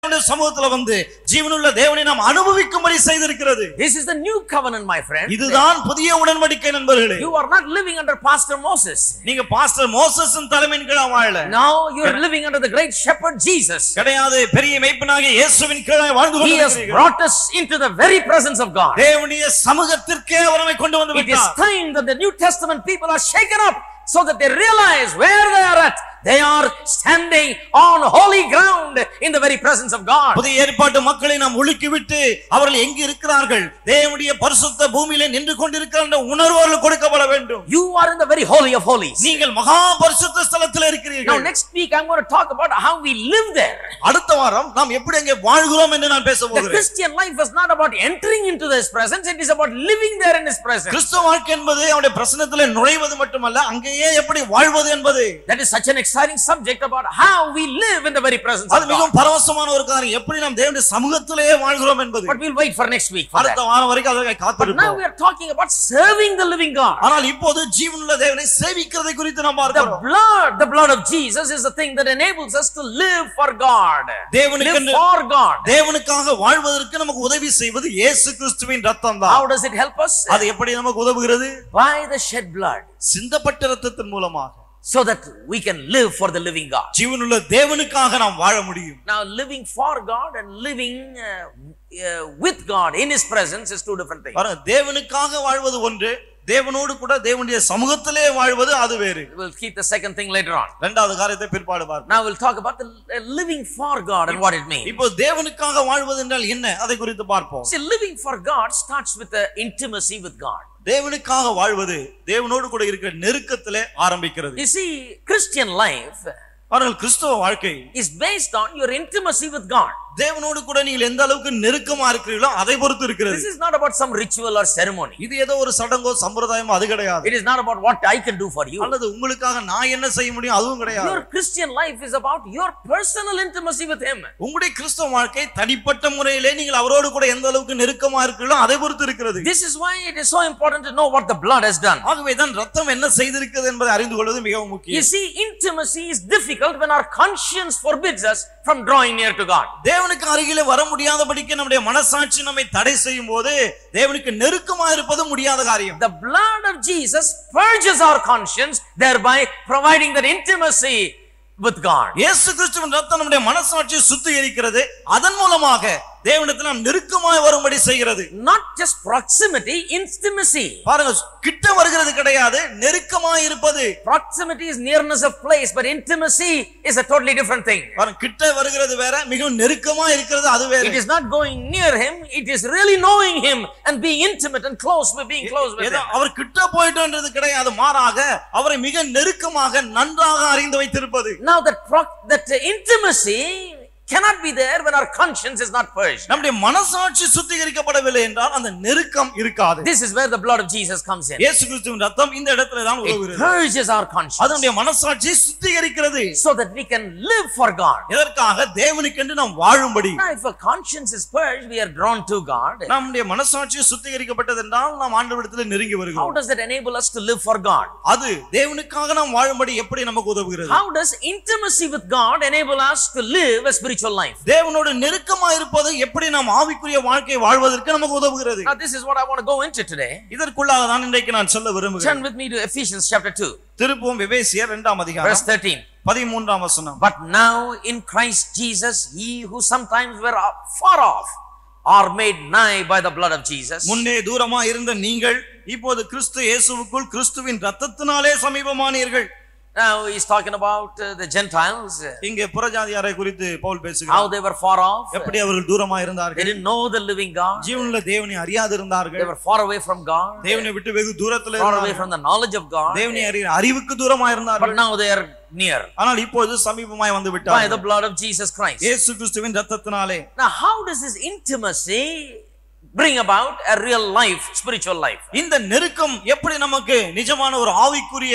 தேவனுடைய சமூகத்துல வந்து ஜீவனுள்ள தேவனை நாம் அனுபவிக்கும்படி செய்திருக்கிறது This is the new covenant, my friend. இதுதான் புதிய உடன்படிக்கை நண்பர்களே You are not living under Pastor Moses. நீங்க பாஸ்டர் மோசஸின் தலைமையின் கீழ வாழல Now you are living under the great shepherd Jesus. கிடையாது பெரிய மெய்ப்பனாகிய இயேசுவின் கீழே வாழ்ந்து He has கொண்டிருக்கிறீர்கள் brought us into the very presence of God. தேவனுடைய சமூகத்திற்கே அவர் நம்மை கொண்டு வந்து It is விட்டார் time that the New Testament people are shaken up so that they realize where they are at. They are standing on holy ground in the very presence of God. புதிய ஏற்பாட்டு மக்களை நாம் ஒழுக்கி விட்டு அவர்கள் எங்கு இருக்கிறார்கள் தேவனுடைய பரிசுத்த பூமியிலே நின்று கொண்டிருக்கிற அந்த உணர்வு அவர்களுக்கு கொடுக்கப்பட வேண்டும் You are in the very holy of holies. நீங்கள் மகா பரிசுத்த ஸ்தலத்தில் Now இருக்கிறீர்கள் next week I'm going to talk about how we live there. அடுத்த வாரம் நாம் எப்படி அங்கே வாழ்கிறோம் என்று நான் பேச The போகிறேன் Christian life is not about entering into His presence, it is about living there in His presence. கிறிஸ்தவ வாழ்க்கை என்பது அவருடைய பிரசனத்திலே நுழைவது மட்டுமல்ல அங்கேயே எப்படி வாழ்வது என்பது That is such an exciting subject about how we live in the very presence அது of God. மிகவும் பரவசமான ஒரு காரியம் எப்படி நாம் தேவனுடைய சமூகத்திலேயே வாழ்கிறோம் என்பது But we'll wait for next week for அடுத்த that. வாரம் வரைக்கும் அதற்காக But now காத்திருப்போம் we are talking about serving the living God. ஆனால் இப்போது ஜீவனுள்ள தேவனை சேவிக்கிறதை குறித்து நாம் The பார்க்கிறோம் blood, the blood of Jesus is the thing that enables us to live for God. தேவனுக்கு Live என்று- for God. தேவனுக்காக வாழ்வதற்கு நமக்கு உதவி செய்வது இயேசு கிறிஸ்துவின் ரத்தம் தான் How does it help us? அது எப்படி நமக்கு உதவுகிறது By the shed blood. சிந்தப்பட்ட ரத்தத்தின் மூலமாக So that we can live for the living God. ஜீவனுள்ள தேவனுக்காக நாம் வாழ முடியும் Now, living for God and living uh, uh, with God in His presence is two different things. பாருங்க, தேவனுக்காக வாழ்வது ஒன்று தேவனோடு கூட தேவனுடைய சமூகத்திலே வாழ்வது அது வேறு We'll keep the second thing later on. இரண்டாவது காரியத்தை பிற்பாடு பார்ப்போம் Now, we'll talk about the uh, living for God and what it means. இப்போ தேவனுக்காக வாழ்வது என்றால் என்ன அதை குறித்து பார்ப்போம் See, living for God starts with the intimacy with God. தேவனுக்காக வாழ்வது தேவனோடு கூட இருக்கிற நெருக்கத்திலே ஆரம்பிக்கிறது You see, Christian life பாருங்கள் கிறிஸ்தவ வாழ்க்கை is based on your intimacy with God. தேவனோடு கூட நீங்கள் எந்த அளவுக்கு நெருக்கமா இருக்கிறீர்களோ அதை பொறுத்து This இருக்கிறது is not about some ritual or ceremony. இது ஏதோ ஒரு சடங்கோ சம்பிரதாயமோ அது கிடையாது It is not about what I can do for you. அல்லது உங்களுக்காக நான் என்ன செய்ய முடியும் அதுவும் கிடையாது Your Christian life is about your personal intimacy with Him. உங்களுடைய கிறிஸ்தவ வாழ்க்கை தனிப்பட்ட முறையிலே நீங்கள் அவரோடு கூட எந்த அளவுக்கு நெருக்கமா இருக்கிறீர்களோ அதை பொறுத்து இருக்கிறது This is why it is so important to know what the blood has done. ஆகவே தான் ரத்தம் என்ன செய்திருக்கிறது என்பதை அறிந்து கொள்வது மிகவும் You முக்கியம் see, intimacy is difficult when our conscience forbids us from drawing near to God. தேவனுக்கு அருகிலே வர முடியாதபடிக்கு நம்முடைய மனசாட்சி நம்மை தடை செய்யும் போது தேவனுக்கு நெருக்கமா இருப்பது முடியாத காரியம் The blood of Jesus purges our conscience, thereby providing that intimacy with God. இயேசு கிறிஸ்துவின் ரத்தம் நம்முடைய மனசாட்சியை சுத்திகரிக்கிறது அதன் மூலமாக தேவனிடத்தில் நாம் நெருக்கமாய் வரும்படி செய்கிறது Not just proximity, intimacy. பாருங்க கிட்ட வருகிறது கிடையாது நெருக்கமாய் இருப்பது Proximity is nearness of place, but intimacy is a totally different thing. பாருங்க கிட்ட வருகிறது வேற மிகவும் நெருக்கமா இருக்கிறது அது வேற It is not going near Him, it is really knowing Him and being intimate and close with being close with ஏதோ Him. அவர் கிட்ட போயிட்டோன்றது கிடையாது மாறாக அவரை மிக நெருக்கமாக நன்றாக அறிந்து வைத்திருப்பது Now that proc- that uh, intimacy cannot be there when our conscience is not purged. நம்முடைய மனசாட்சி சுத்திகரிக்கப்படவில்லை என்றால் அந்த நெருக்கம் இருக்காது This is where the blood of Jesus comes in. இயேசு கிறிஸ்துவின் ரத்தம் இந்த இடத்துல தான் It உதவுகிறது purges our conscience அதனுடைய மனசாட்சியை சுத்திகரிக்கிறது so that we can live for God. எதற்காக தேவனுக்கென்று நாம் வாழும்படி Now, if a conscience is purged, we are drawn to God. நம்முடைய மனசாட்சி சுத்திகரிக்கப்பட்டது என்றால் நாம் ஆண்டவரிடத்தில் நெருங்கி How வருகிறோம் does that enable us to live for God? அது தேவனுக்காக நாம் வாழும்படி எப்படி நமக்கு உதவுகிறது How does intimacy with God enable us to live a spiritual life? தேவனோடு நெருக்கமா இருப்பது எப்படி நாம் ஆவிக்குரிய வாழ்க்கை வாழ்வதற்கு நமக்கு உதவுகிறது Now, this is what I want to go into today. இதற்குள்ளாக தான் இன்றைக்கு நான் சொல்ல Turn விரும்புகிறேன் with me to Ephesians chapter 2, திருப்பும் விவேசியர் இரண்டாம் verse அதிகாரம் 13. பதிமூன்றாம் வசனம் But now in Christ Jesus, ye who sometimes were far off are made nigh by the blood of Jesus. முன்னே தூரமா இருந்த நீங்கள் இப்போது கிறிஸ்து இயேசுவுக்குள் கிறிஸ்துவின் ரத்தத்தினாலே சமீபமானீர்கள் Now he's talking about uh, the Gentiles, uh, இங்கே புறஜாதியாரை குறித்து பவுல் how பேசுகிறார் they were far off. எப்படி அவர்கள் தூரமா They இருந்தார்கள் didn't know the living God. ஜீவனுள்ள தேவனை அறியாது They இருந்தார்கள் were far away from God, தேவனை விட்டு வெகு தூரத்துல far away இருந்தார்கள் from the knowledge of God. தேவனை அறிகிற அறிவுக்கு தூரமா But இருந்தார்கள் now they are near ஆனால் இப்போது சமீபமாய் வந்து by the விட்டார்கள் blood of Jesus Christ. இயேசு கிறிஸ்துவின் ரத்தத்தினாலே Now, how does this intimacy bring about a real life, spiritual life? இந்த நெருக்கம் எப்படி நமக்கு நிஜமான ஒரு ஆவிக்குரிய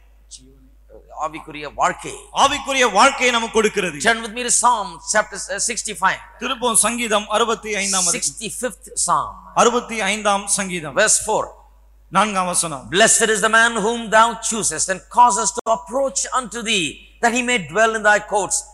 ஆவிக்குரிய வாழ்க்கை. ஆவிக்குரிய வாழ்க்கையை நமக்கு கொடுக்கிறது Turn with me to Psalm chapter uh, 65, திருப்பம் சங்கீதம் அறுபத்தி ஐந்தாம் அதிகாரம். 65th Psalm, அறுபத்தி ஐந்தாம் சங்கீதம் verse 4. நான்காம் வசனம் Blessed is the man whom thou choosest and causest to approach unto thee, that he may dwell in thy courts.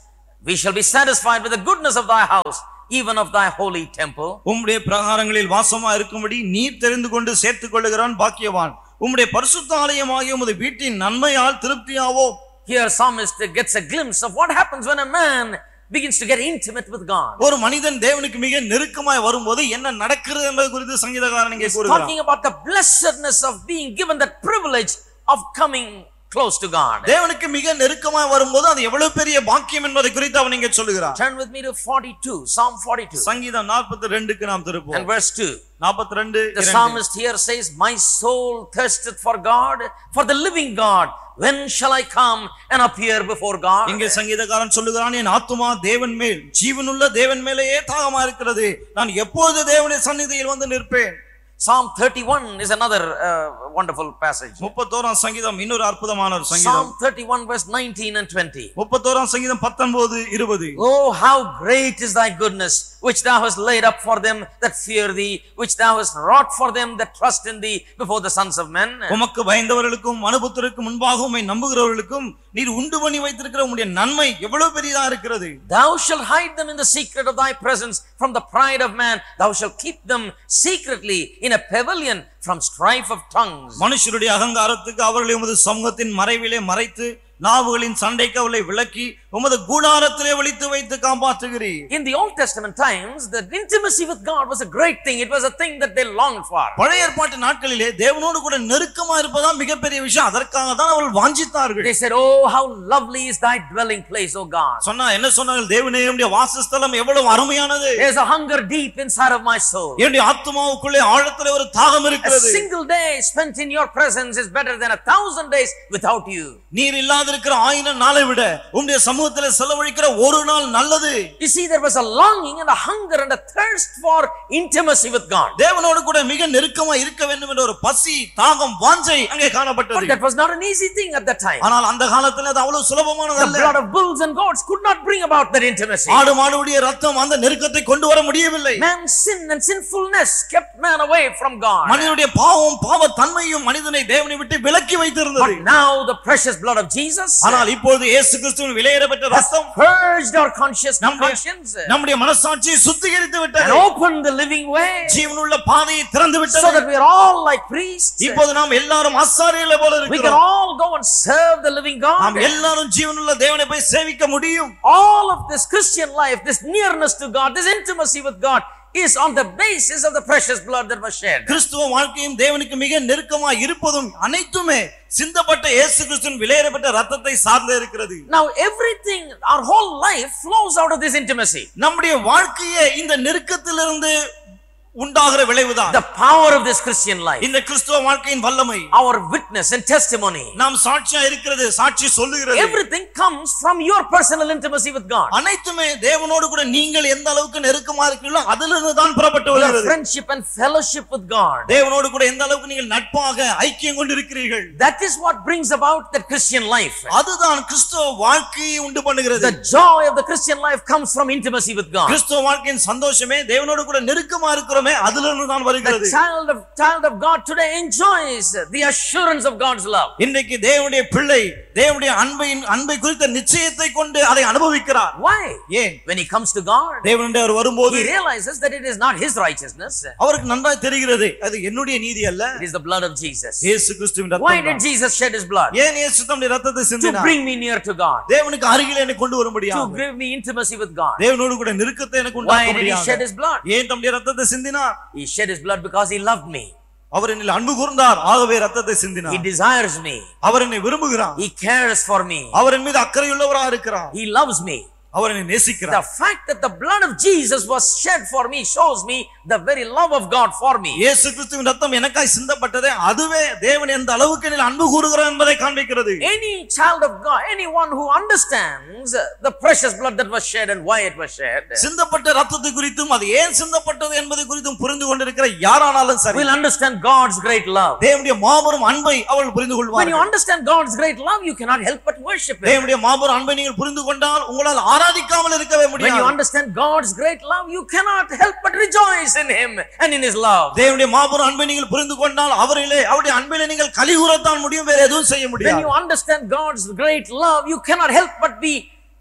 We shall be satisfied with the goodness of thy house, even of thy holy temple. உம்முடைய பிரகாரங்களில் வாசமா இருக்கும்படி நீர் தெரிந்து கொண்டு சேர்த்துக் கொள்ளுகிறான் பாக்கியவான் உம்முடைய பரிசுத்த ஆலயமாகிய உமது வீட்டின் நன்மையால் திருப்தியாவோ Here psalmist gets a glimpse of what happens when a man begins to get intimate with God. ஒரு மனிதன் தேவனுக்கு மிக நெருக்கமாய் வரும்போது என்ன நடக்கிறது என்பது குறித்து சங்கீதக்காரன் இங்கே கூறுகிறார் Talking about the blessedness of being given that privilege of coming close to God. தேவனுக்கு மிக நெருக்கமாய் வரும்போது அது எவ்வளவு பெரிய பாக்கியம் என்பதை குறித்து அவன் இங்கே சொல்லுகிறார் Turn with me to 42, Psalm 42 சங்கீதம் நாற்பத்தி ரெண்டுக்கு நாம் and திருப்போம் verse 2. நாற்பத்தி ரெண்டு The psalmist here says, My soul thirsteth for God, for the living God. When shall I come and appear before God? இங்கே சங்கீதக்காரன் சொல்லுகிறான் என் ஆத்துமா தேவன் மேல் ஜீவனுள்ள தேவன் மேலேயே தாகமா இருக்கிறது நான் எப்பொழுது தேவனுடைய சந்நிதியில் வந்து நிற்பேன் Psalm 31 is another uh, wonderful passage. முப்பத்தோராம் சங்கீதம் இன்னொரு அற்புதமான ஒரு சங்கீதம் Psalm 31 verse 19 and 20. முப்பத்தோராம் சங்கீதம் பத்தொன்பது இருபது Oh, how great is thy goodness, which thou hast laid up for them that fear thee, which thou hast wrought for them that trust in thee before the sons of men. உமக்கு பயந்தவர்களுக்கும் அனுபவத்திற்கு முன்பாக உம்மை நம்புகிறவர்களுக்கும் நீர் உண்டு பண்ணி வைத்திருக்கிற உம்முடைய நன்மை எவ்வளவு பெரியதா இருக்கிறது Thou shalt hide them in the secret of thy presence from the pride of man. Thou shalt keep them secretly in a pavilion from strife of tongues. மனுஷருடைய அகங்காரத்துக்கு அவர்களை உமது சமூகத்தின் மறைவிலே மறைத்து நாவுகளின் சண்டைக்கு அவளை விளக்கி உமது கூடாரத்திலே ஒளித்து வைத்து காப்பாற்றுகிறீர் In the Old Testament times, the intimacy with God was a great thing. It was a thing that they longed for. பழைய ஏற்பாட்டு நாட்களிலே தேவனோடு கூட நெருக்கமா இருப்பதா மிகப்பெரிய விஷயம் அதற்காக தான் அவர்கள் வாஞ்சித்தார்கள் They said, Oh, how lovely is thy dwelling place, O God. சொன்னா என்ன சொன்னார்கள் தேவனே என்னுடைய வாசஸ்தலம் எவ்வளவு அருமையானது There's a hunger deep inside of my soul. என்னுடைய ஆத்மாவுக்குள்ளே ஆழத்திலே ஒரு தாகம் A இருக்கிறது single day spent in your presence is better than a thousand days without you. நீர் இல்லாதிருக்கிற ஆயிரம் நாளை விட உம்முடைய சமூகத்திலே செலவழிக்கிற ஒரு நாள் நல்லது You see, there was a longing and a hunger and a thirst for intimacy with God. தேவனோடு கூட மிக நெருக்கமா இருக்க வேண்டும் என்ற ஒரு பசி தாகம் வாஞ்சை அங்கே But காணப்பட்டது that was not an easy thing at that time. ஆனால் அந்த காலத்துல அது அவ்வளவு சுலபமானது The அல்ல blood of bulls and goats could not bring about that intimacy. ஆடு மாடுடைய ரத்தம் அந்த நெருக்கத்தை கொண்டு வர முடியவில்லை Man's sin and sinfulness kept man away from God. மனிதனுடைய பாவம் பாவ தன்மையும் மனிதனை தேவனை விட்டு விலக்கி வைத்திருந்தது But now the precious blood of Jesus ஆனால் இப்பொழுது இயேசு கிறிஸ்துவின் விலையேறப்பட்ட ரத்தம் purged our conscious நம்முடைய conscience நம்முடைய மனசாட்சியை சுத்திகரித்து and விட்டது opened the living way ஜீவனுள்ள பாதையை திறந்து so விட்டது that we are all like priests. இப்போது நாம் எல்லாரும் ஆசாரியர்களை போல We can இருக்கிறோம் all go and serve the living நாம் God. எல்லாரும் ஜீவனுள்ள தேவனை போய் சேவிக்க முடியும் All of this Christian life, this nearness to God, this intimacy with God is on the basis of the precious blood that was shed. கிறிஸ்துவ வாழ்க்கையும் தேவனுக்கு மிக நெருக்கமா இருப்பதும் அனைத்துமே சிந்தப்பட்ட இயேசு கிறிஸ்துவின் விலையேறப்பட்ட ரத்தத்தை சார்ந்து இருக்கிறது Now everything, our whole life flows out of this intimacy. நம்முடைய வாழ்க்கையே இந்த நெருக்கத்திலிருந்து உண்டாகிற விளைவுதான் The power of this Christian life, இந்த கிறிஸ்துவ வாழ்க்கையின் வல்லமை our witness and testimony, நாம் சாட்சியா இருக்கிறது சாட்சி சொல்லுகிறது everything comes from your personal intimacy with God. அனைத்துமே தேவனோடு கூட நீங்கள் எந்த அளவுக்கு நெருக்கமா இருக்கிறீர்களோ அதிலிருந்து தான் புறப்பட்டு Your வருகிறது friendship and fellowship with God. தேவனோடு கூட எந்த அளவுக்கு நீங்கள் நட்பாக ஐக்கியம் கொண்டிருக்கிறீர்கள் That is what brings about the Christian life. அதுதான் கிறிஸ்துவ வாழ்க்கையை உண்டு பண்ணுகிறது The joy of the Christian life comes from intimacy with God. கிறிஸ்துவ வாழ்க்கையின் சந்தோஷமே தேவனோடு கூட நெருக்கமா இருக்கிறோமே அதிலிருந்து தான் வருகிறது The child of child of God today enjoys the assurance of God's love. இன்றைக்கு தேவனுடைய பிள்ளை தேவனுடைய அன்பையின் அன்பை குறித்த நிச்சயத்தை கொண்டு அதை அனுபவிக்கிறார் Why? ஏன் When he comes to God, தேவனுடைய அவர் வரும்போது he realizes that it is not his righteousness, அவருக்கு நன்றாய் தெரிகிறது அது என்னுடைய நீதி அல்ல it is the blood of Jesus. இயேசு கிறிஸ்துவின் Why ரத்தம் did தான். Jesus shed his blood? ஏன் இயேசு தம்முடைய ரத்தத்தை To சிந்தினார் bring me near to God, தேவனுக்கு அருகில் என்னை கொண்டு வர to முடியாது give me intimacy with God. தேவனோடு கூட நெருக்கத்தை எனக்கு Why உண்டாக்க did he shed முடியாது his blood? ஏன் தம்முடைய ரத்தத்தை சிந்தினார் He shed his blood because he loved me. அவர் என்னில் அன்பு கூர்ந்தார் ஆகவே ரத்தத்தை He சிந்தினார் desires me. அவர் என்னை விரும்புகிறார் He cares for me. அவர் என் மீது அக்கறையுள்ளவராக இருக்கிறார் He loves me. அவர் என்னை The நேசிக்கிறார் fact that the blood of Jesus was shed for me shows me the very love of God for me. இயேசு கிறிஸ்துவின் ரத்தம் எனக்காய் சிந்தப்பட்டதே அதுவே தேவன் எந்த அளவுக்கு என்னில் அன்பு கூறுகிறார் என்பதை காண்பிக்கிறது Any child of God, anyone who understands the precious blood that was shed and why it was shed, சிந்தப்பட்ட ரத்தத்தை குறித்தும் அது ஏன் சிந்தப்பட்டது என்பதை குறித்தும் புரிந்து கொண்டிருக்கிற யாரானாலும் சரி will understand God's great love. தேவனுடைய மாபெரும் அன்பை அவள் புரிந்து When you கொள்வார்கள் understand God's great love, you cannot help but worship Him. தேவனுடைய மாபெரும் அன்பை நீங்கள் புரிந்து கொண்டால் உங்களால் ஆராதிக்காமல் இருக்கவே When you முடியாது understand God's great love, you cannot help but rejoice in Him and in His love. தேவனுடைய மாபெரும் அன்பை நீங்கள் புரிந்து கொண்டால் அவரிலே அவருடைய அன்பிலே நீங்கள் கலிகூறத்தான் முடியும் வேற எதுவும் செய்ய When முடியாது you understand God's great love, you cannot help but be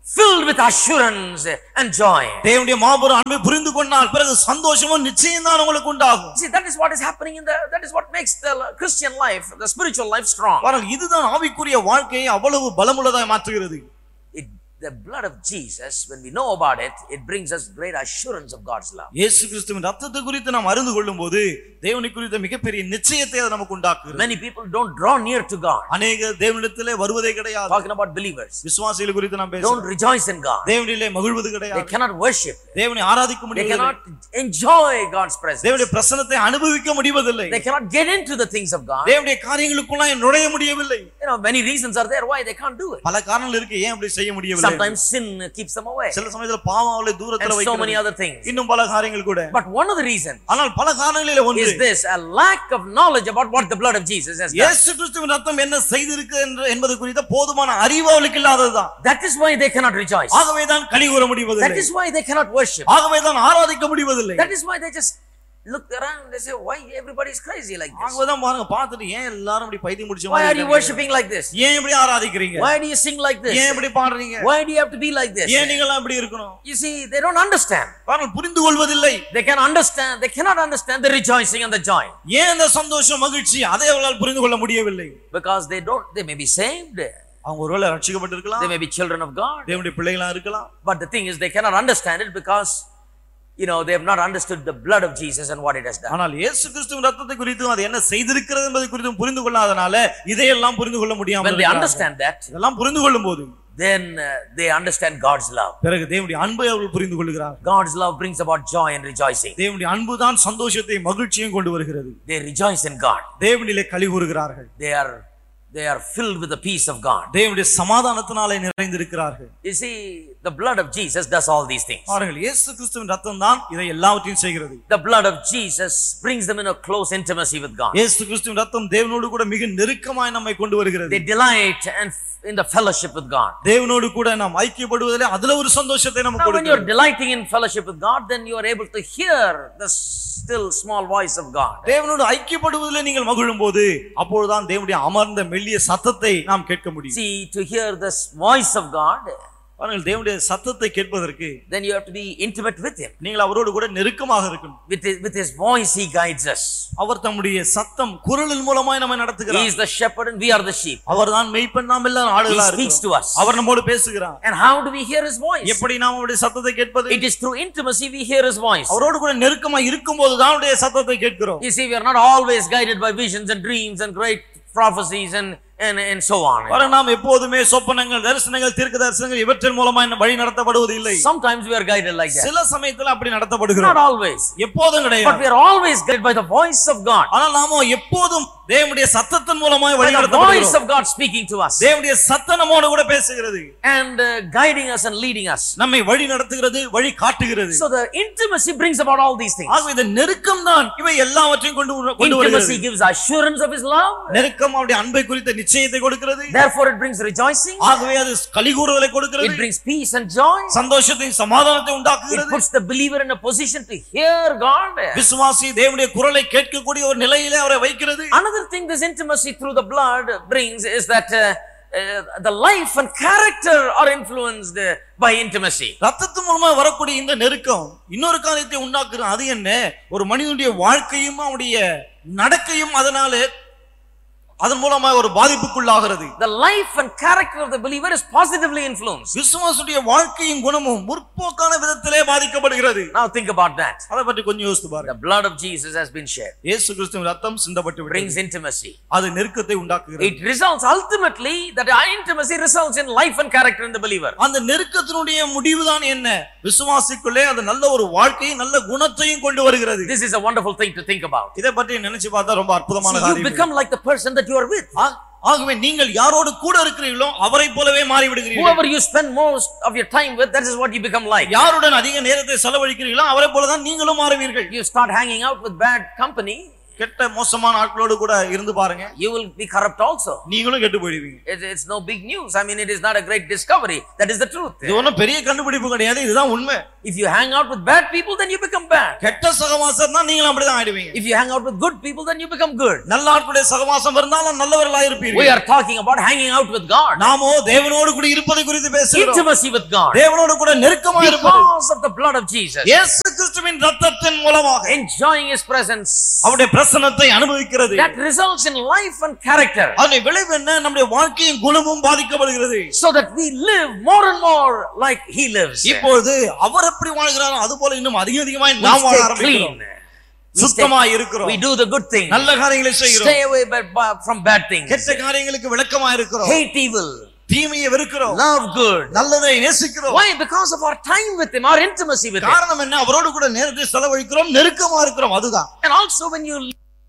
filled with assurance and joy. தேவனுடைய மாபெரும் அன்பை புரிந்து கொண்டால் பிறகு சந்தோஷமும் நிச்சயம் தான் உங்களுக்கு உண்டாகும் See, that is what is happening in the, that is what makes the Christian life, the spiritual life strong. பாருங்கள் இதுதான் ஆவிக்குரிய வாழ்க்கையை அவ்வளவு பலமுள்ளதாய் மாற்றுகிறது It, the blood of Jesus, when we know about it, it brings us great assurance of God's love. இயேசு கிறிஸ்துவின் ரத்தத்தை குறித்து நாம் அறிந்து கொள்ளும் போது தேவனை குறித்த மிகப்பெரிய நிச்சயத்தை அது நமக்கு உண்டாக்குகிறது Many people don't draw near to God. அநேக தேவனிடத்திலே வருவதே கிடையாது Talking about believers, விசுவாசிகள் குறித்து நாம் don't பேசுறோம் rejoice in God. தேவனிலே மகிழ்வது They கிடையாது cannot worship. தேவனை ஆராதிக்க They முடியவில்லை cannot enjoy God's presence. தேவனுடைய பிரசனத்தை அனுபவிக்க முடிவதில்லை They cannot get into the things of God. தேவனுடைய காரியங்களுக்குள்ளாய் நுழைய முடியவில்லை You know, many reasons are there why they can't do it. பல காரணங்கள் இருக்கு ஏன் அப்படி செய்ய முடியவில்லை Sometimes sin keeps them away, சில சமயத்துல பாவம் அவளை தூரத்துல and so many வைக்கிறது other things. இன்னும் பல காரியங்கள் கூட But one of the reasons ஆனால் பல காரணங்களிலே ஒன்று is this a lack of knowledge about what the blood of Jesus has done. இயேசு கிறிஸ்துவின் ரத்தம் என்ன செய்திருக்கு என்று என்பது குறித்த போதுமான அறிவு அவளுக்கு இல்லாததுதான் That is why they cannot rejoice. ஆகவே தான் களி கூற That முடிவதில்லை is why they cannot worship. ஆகவே தான் ஆராதிக்க முடிவதில்லை That is why they just look around and say, Why everybody is crazy like this? ஆகவே தான் பாருங்க பார்த்துட்டு ஏன் எல்லாரும் இப்படி பைத்தியம் முடிச்ச Why மாதிரி are you இருக்காங்க? worshiping like this? ஏன் இப்படி ஆராதிக்கிறீங்க Why do you sing like ஏன் this? இப்படி பாடுறீங்க Why do you have to be like this? ஏன் நீங்க எல்லாம் இப்படி இருக்கணும் You see, they don't understand. பாருங்க புரிந்து கொள்வதில்லை They can understand, they cannot understand the rejoicing and the joy ஏன் இந்த சந்தோஷம் மகிழ்ச்சி அதை அவர்களால் புரிந்து கொள்ள முடியவில்லை because they don't, they may be saved, அவங்க ஒருவேளை ரட்சிக்கப்பட்டிருக்கலாம் they may be children of God, தேவனுடைய பிள்ளைகளா இருக்கலாம் but the thing is, they cannot understand it because, you know, they have not understood the blood of Jesus and what it has done. ஆனால் இயேசு கிறிஸ்துவின் ரத்தத்தை குறித்தும் அது என்ன செய்திருக்கிறது என்பதை குறித்தும் புரிந்து கொள்ளாதனால இதையெல்லாம் புரிந்து கொள்ள முடியாமல் When they இருக்கிறார்கள். understand that, இதெல்லாம் புரிந்து கொள்ளும் போது then uh, they understand God's love. பிறகு தேவனுடைய அன்பை அவர்கள் புரிந்து கொள்கிறார் God's love brings about joy and rejoicing. தேவனுடைய அன்பு தான் சந்தோஷத்தை மகிழ்ச்சியும் கொண்டு வருகிறது They rejoice in God. தேவனிலே களி கூறுகிறார்கள் They are they are filled with the peace of God. தேவனுடைய சமாதானத்தினாலே நிறைந்திருக்கிறார்கள் You see, the blood of Jesus does all these things. பாருங்கள் இயேசு கிறிஸ்துவின் ரத்தம் தான் இதை எல்லாவற்றையும் செய்கிறது The blood of Jesus brings them in a close intimacy with God. இயேசு கிறிஸ்துவின் ரத்தம் தேவனோடு கூட மிக நெருக்கமாய் நம்மை கொண்டு வருகிறது They delight and in the fellowship with God. தேவனோடு கூட நாம் ஐக்கியப்படுவதிலே அதுல ஒரு சந்தோஷத்தை நமக்கு Now, when கொடுக்கிறது you're delighting in fellowship with God, then you are able to hear the still small voice of God. தேவனோடு ஐக்கியப்படுவதிலே நீங்கள் மகிழும் போது அப்பொழுதுதான் தேவனுடைய அமர்ந்த மெல்லிய சத்தத்தை நாம் கேட்க முடியும் See, to hear this voice of God, பாருங்கள் தேவனுடைய சத்தத்தை கேட்பதற்கு then you have to be intimate with Him. நீங்கள் அவரோடு கூட நெருக்கமாக இருக்கணும் With His, with his voice, He guides us. அவர் தம்முடைய சத்தம் குரலின் மூலமாய் நம்மை He நடத்துகிறார் is the shepherd and we are the sheep. அவர்தான் மெய்ப்பெண் நாம் எல்லாரும் He ஆடுகளா speaks to இருக்கிறோம். us. அவர் நம்மோடு பேசுகிறார் And how do we hear His voice? எப்படி நாம் அவருடைய சத்தத்தை கேட்பது It is through intimacy we hear His voice. அவரோடு கூட நெருக்கமா இருக்கும்போது தான் அவருடைய சத்தத்தை கேட்கிறோம் You see, we are not always guided by visions and dreams and great prophecies and, and, and so on. பாருங்க, நாம் எப்போதுமே சொப்பனங்கள் தரிசனங்கள் தீர்க்க தரிசனங்கள் இவற்றின் மூலமா என்ன வழி நடத்தப்படுவது இல்லை Sometimes we are guided like that. சில சமயத்துல அப்படி Not நடத்தப்படுகிறோம் always. எப்போதும் But கிடையாது we are always guided by the voice of God. ஆனால் நாமோ எப்போதும் தேவனுடைய சத்தத்தின் மூலமாய் By வழி the voice நடத்தப்படுகிறோம் of God speaking to us தேவனுடைய சத்தம் நம்மோடு கூட பேசுகிறது and uh, guiding us and leading us. நம்மை வழி நடத்துகிறது வழி காட்டுகிறது So the intimacy brings about all these things. ஆகவே இந்த நெருக்கம் தான் இவை எல்லாவற்றையும் கொண்டு வரு- கொண்டு Intimacy வருகிறது gives assurance of His love. நெருக்கம் அவருடைய அன்பை குறித்த நிச்சயத்தை கொடுக்கிறது Therefore, it brings rejoicing. ஆகவே அது கலிகூறுதலை It கொடுக்கிறது brings peace and joy. சந்தோஷத்தையும் சமாதானத்தை It உண்டாக்குகிறது puts the believer in a position to hear God. விசுவாசி தேவனுடைய குரலை கேட்கக்கூடிய ஒரு நிலையிலே அவரை வைக்கிறது Another thing this intimacy through the blood brings is that uh, uh, the life and character are influenced uh, by intimacy. ரத்தத்தின் மூலமா வரக்கூடிய இந்த நெருக்கம் இன்னொரு காரியத்தை உண்டாக்குறது அது என்ன ஒரு மனிதனுடைய வாழ்க்கையும் அவனுடைய நடக்கையும் அதனால அதன் மூலமா ஒரு பாதிப்புக்குள்ளாகிறது The life and character of the believer is positively influenced. விசுவாசுடைய வாழ்க்கையும் குணமும் முற்போக்கான விதத்திலே பாதிக்கப்படுகிறது Now think about that. அதை பற்றி கொஞ்சம் யோசித்து பாருங்க The blood of Jesus has been shed, இயேசு கிறிஸ்துவின் ரத்தம் சிந்தப்பட்டு விட்டது brings intimacy. அது நெருக்கத்தை உண்டாக்குகிறது It results ultimately that our intimacy results in life and character in the believer. அந்த நெருக்கத்தினுடைய முடிவுதான் என்ன விசுவாசிக்குள்ளே அது நல்ல ஒரு வாழ்க்கையும் நல்ல குணத்தையும் கொண்டு வருகிறது This is a wonderful thing to think about. இதை பற்றி நினைச்சு பார்த்தா ரொம்ப அற்புதமான See, you காரியம் become like the person that you are with. ஆ- ஆகவே நீங்கள் யாரோடு கூட இருக்கிறீர்களோ அவரை போலவே மாறி விடுகிறீர்கள் Whoever you spend most of your time with, that is what you become like. யாருடன் அதிக நேரத்தை செலவழிக்கிறீர்களோ அவரை போலதான் நீங்களும் மாறுவீர்கள் You start hanging out with bad company, கெட்ட மோசமான ஆட்களோடு கூட இருந்து பாருங்க You will be corrupt also. நீங்களும் கெட்டு போயிடுவீங்க It's, it's no big news. I mean, it is not a great discovery. That is the truth. இது ஒண்ணும் பெரிய கண்டுபிடிப்பு கிடையாது இதுதான் உண்மை If you hang out with bad people, then you become bad. கெட்ட சகவாசம் தான் நீங்களும் அப்படிதான் ஆயிடுவீங்க If you hang out with good people, then you become good. நல்ல ஆட்களுடைய சகவாசம் இருந்தாலும் நல்லவர்களா We இருப்பீர்கள் are talking about hanging out with God, நாமோ தேவனோடு கூட இருப்பதை குறித்து பேசுகிறோம் intimacy with God, தேவனோடு கூட நெருக்கமா இருப்பது because of the blood of Jesus, இயேசு கிறிஸ்துவின் ரத்தத்தின் மூலமாக enjoying His presence. அவருடைய பிரசன்னத்தை அனுபவிக்கிறது That results in life and character, அதனுடைய விளைவு என்ன நம்முடைய வாழ்க்கையும் குணமும் பாதிக்கப்படுகிறது so that we live more and more like He lives. இப்பொழுது அவர் எப்படி வாழ்கிறாரோ அது போல இன்னும் அதிக அதிகமாய் We நாம் வாழ stay ஆரம்பிக்கிறோம் clean. We, சுத்தமா stay, இருக்கிறோம் we do the good things. நல்ல காரியங்களை செய்கிறோம் Stay away by- by- from bad things. கெட்ட காரியங்களுக்கு விளக்கமா இருக்கிறோம் Hate evil. தீமையை வெறுக்கிறோம் Love good. நல்லதை நேசிக்கிறோம் Why? Because of our time with Him, our intimacy with Him. காரணம் என்ன அவரோடு கூட நேரத்தை செலவழிக்கிறோம் நெருக்கமா இருக்கிறோம் அதுதான் And also when you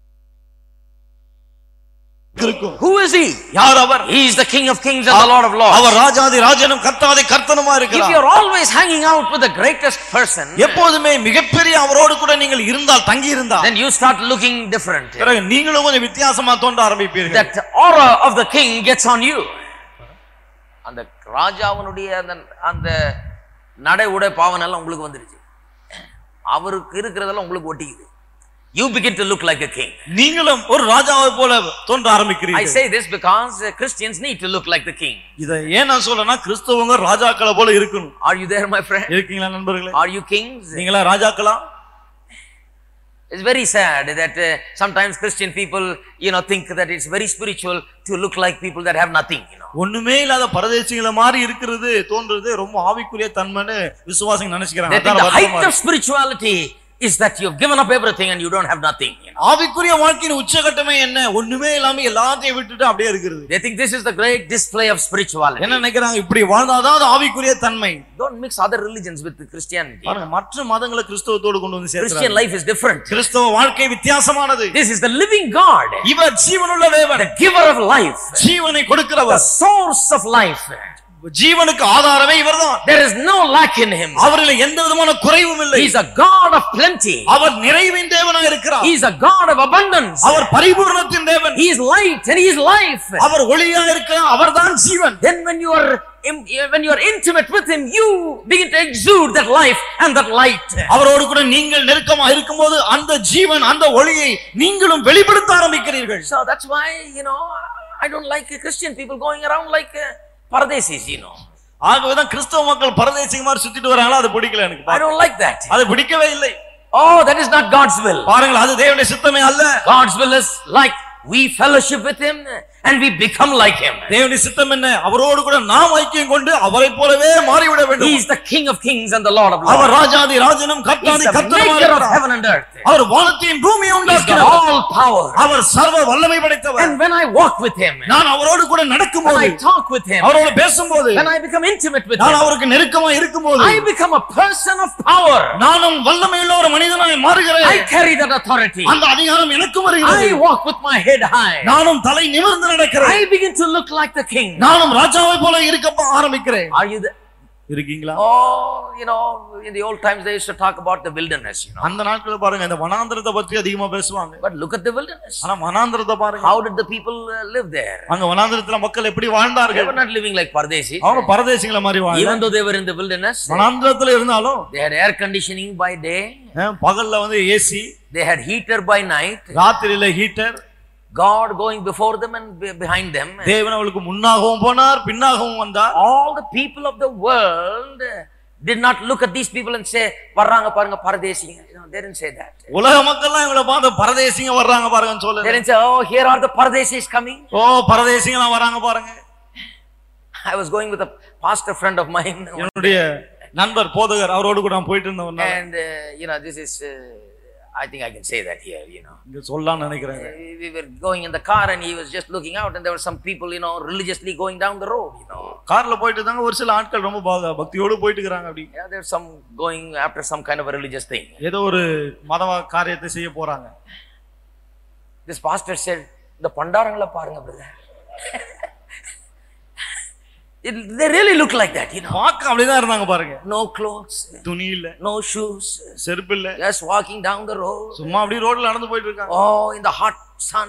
இருக்கும் who is he? யார் அவர் He is the King of Kings and the Lord of Lords. அவர் ராஜாதி ராஜனும் கர்த்தாதி கர்த்தனுமா If இருக்கிறார் you're always hanging out with the greatest person, எப்போதுமே மிகப்பெரிய அவரோடு கூட நீங்கள் இருந்தால் தங்கி இருந்தால் then you start looking different. பிறகு நீங்களும் கொஞ்சம் வித்தியாசமா தோன்ற ஆரம்பிப்பீர்கள் That aura of the king gets on you. அந்த ராஜாவனுடைய அந்த அந்த நடை உடை பாவனை எல்லாம் உங்களுக்கு வந்துருச்சு அவருக்கு இருக்கிறதெல்லாம் உங்களுக்கு ஒட்டிக்குது you begin to look like a king நீங்களும் ஒரு ராஜாவை போல தோன்ற i ஆரம்பிக்கிறீர்கள் say this because uh, christians need to look like the king இதை ஏன் நான் சொல்றேன்னா கிறிஸ்தவங்க ராஜாக்களை போல இருக்கணும் are you there my friend இருக்கீங்களா நண்பர்களே are you kings நீங்களா ராஜாக்களா It's very sad that uh, sometimes Christian people, you know, think that it's very spiritual to look like people that have nothing, you know. ஒண்ணுமே இல்லாத பரதேசிகளை மாதிரி இருக்கிறது தோன்றது ரொம்ப ஆவிக்குரிய தன்மைன்னு விசுவாசிங்க நினைச்சுக்கிறாங்க They think அதான் the வருத்தமா height of இருக்கு. spirituality is that you've given up everything and you don't have nothing, you know. ஆவிக்குரிய வாழ்க்கையின் உச்சகட்டமே என்ன ஒண்ணுமே இல்லாம எல்லாத்தையும் விட்டுட்டு அப்படியே இருக்கிறது They think this is the great display of spirituality. என்ன நினைக்கிறாங்க இப்படி வாழ்ந்தாதான் அது ஆவிக்குரிய தன்மை Don't mix other religions with Christianity. பாருங்க மற்ற மதங்களை கிறிஸ்தவத்தோடு கொண்டு வந்து Christian சேர்க்கிறாங்க life is different. கிறிஸ்தவ வாழ்க்கை வித்தியாசமானது This is the living God, இவர் ஜீவனுள்ள தேவன் the giver of life, ஜீவனை the கொடுக்கிறவர் source of life. ஜீவனுக்கு ஆதாரமே இவர்தான் There is no lack in him. அவரில் எந்த விதமான குறைவும் இல்லை He's a God of plenty. அவர் நிறைவின் தேவனா இருக்கிறார் He's a God of abundance. அவர் பரிபூர்ணத்தின் தேவன் He is light and he is life. அவர் ஒளியா இருக்கிறார் அவர்தான் ஜீவன் Then when you are im- when you are intimate with him, you begin to exude that life and that light. அவரோடு கூட நீங்கள் நெருக்கமா இருக்கும்போது அந்த ஜீவன் அந்த ஒளியை நீங்களும் வெளிப்படுத்த ஆரம்பிக்கிறீர்கள் So that's why, you know, I don't like Christian people going around like uh, Pardesis, you know. ஆகவேதான் கிறிஸ்தவ மக்கள் பரதேசிங்க மாதிரி சுத்திட்டு வராங்களா அது பிடிக்கல எனக்கு I don't like that. அது பிடிக்கவே இல்லை Oh, that is not God's will. பாருங்கள் அது தேவனுடைய சித்தமே அல்ல God's will is like we fellowship with him and we become like him. தேவனுடைய சித்தம் என்ன அவரோடு கூட நாம் ஐக்கியம் கொண்டு அவரை போலவே மாறிவிட He வேண்டும் is the King of kings and the Lord of our lords. ராஜாதி ராஜனும் He கர்த்தாதி is the கர்த்தருமா maker of இருக்கிறார். heaven and earth. அவர் வானத்தையும் பூமியை He is the உண்டாக்கினார் all power. அவர் சர்வ வல்லமை படைத்தவர் And when I walk with him, நான் அவரோடு கூட when நடக்கும்போது I talk with him, அவரோடு பேசும்போது when I become intimate with நான் him, அவருக்கு நெருக்கமா இருக்கும்போது I become a person of power. நானும் வல்லமையுள்ள ஒரு மனிதனாய் மாறுகிறேன் I carry that authority. அந்த அதிகாரம் எனக்கும் வருகிறது I walk with my head high. நானும் தலை நிமிர்ந்து நடக்கிறேன் I begin to look like the king. நானும் ராஜாவை போல இருக்க ஆரம்பிக்கிறேன் Are you there? இருக்கீங்களா Oh, you know, in the old times they used to talk about the wilderness, you know. அந்த நாட்கள் பாருங்க இந்த வனாந்திரத்தை பற்றி அதிகமா பேசுவாங்க But look at the wilderness. ஆனா வனாந்திரத்தை பாருங்க How did the people uh, live there? அங்க வனாந்திரத்துல மக்கள் எப்படி They வாழ்ந்தார்கள் were not living like Pardesis. அவங்க பரதேசிங்கள மாதிரி வாழ் Even though they were in the wilderness, வனாந்திரத்துல இருந்தாலும் they had air conditioning by day, அஹ், பகல்ல வந்து AC they had heater by night, ராத்திரியில heater God going before them and be- behind them. தேவன் அவளுக்கு முன்னாகவும் போனார் பின்னாகவும் வந்தார் All the people of the world did not look at these people and say, வர்றாங்க பாருங்க பரதேசிங்க. You know, they didn't say that. உலக மக்கள்லாம் இவங்களை பார்த்து பரதேசிங்க வர்றாங்க பாருங்கன்னு They சொல்லுங்க didn't say, oh, here are the Pardesis coming. ஓ பரதேசிங்களாம் வராங்க பாருங்க I was going with a pastor friend of mine. என்னுடைய நண்பர் போதகர் அவரோடு கூட நான் போயிட்டு இருந்தவன் நான். And, uh, you know, this is, uh, I think I can say that here, you know. இங்க சொல்லலாம்னு நினைக்கிறேன் We we were going in the car and he was just looking out and there were some people, you know, religiously going down the road, you know. கார்ல போயிட்டு இருந்தாங்க ஒரு சில ஆட்கள் ரொம்ப பா- பக்தியோடு போயிட்டு இருக்கிறாங்க அப்படி Yeah, there's some going after some kind of a religious thing. ஏதோ ஒரு மத காரியத்தை செய்ய போறாங்க This pastor said, இந்த பண்டாரங்களை பாருங்க brother. It, they really look like that, you know. பார்க்க அப்படிதான் இருந்தாங்க பாருங்க No clothes, துணி இல்ல no shoes, செருப்பு இல்ல just walking down the road. சும்மா அப்படியே ரோட்ல நடந்து போயிட்டு இருக்காங்க Oh, in the hot sun,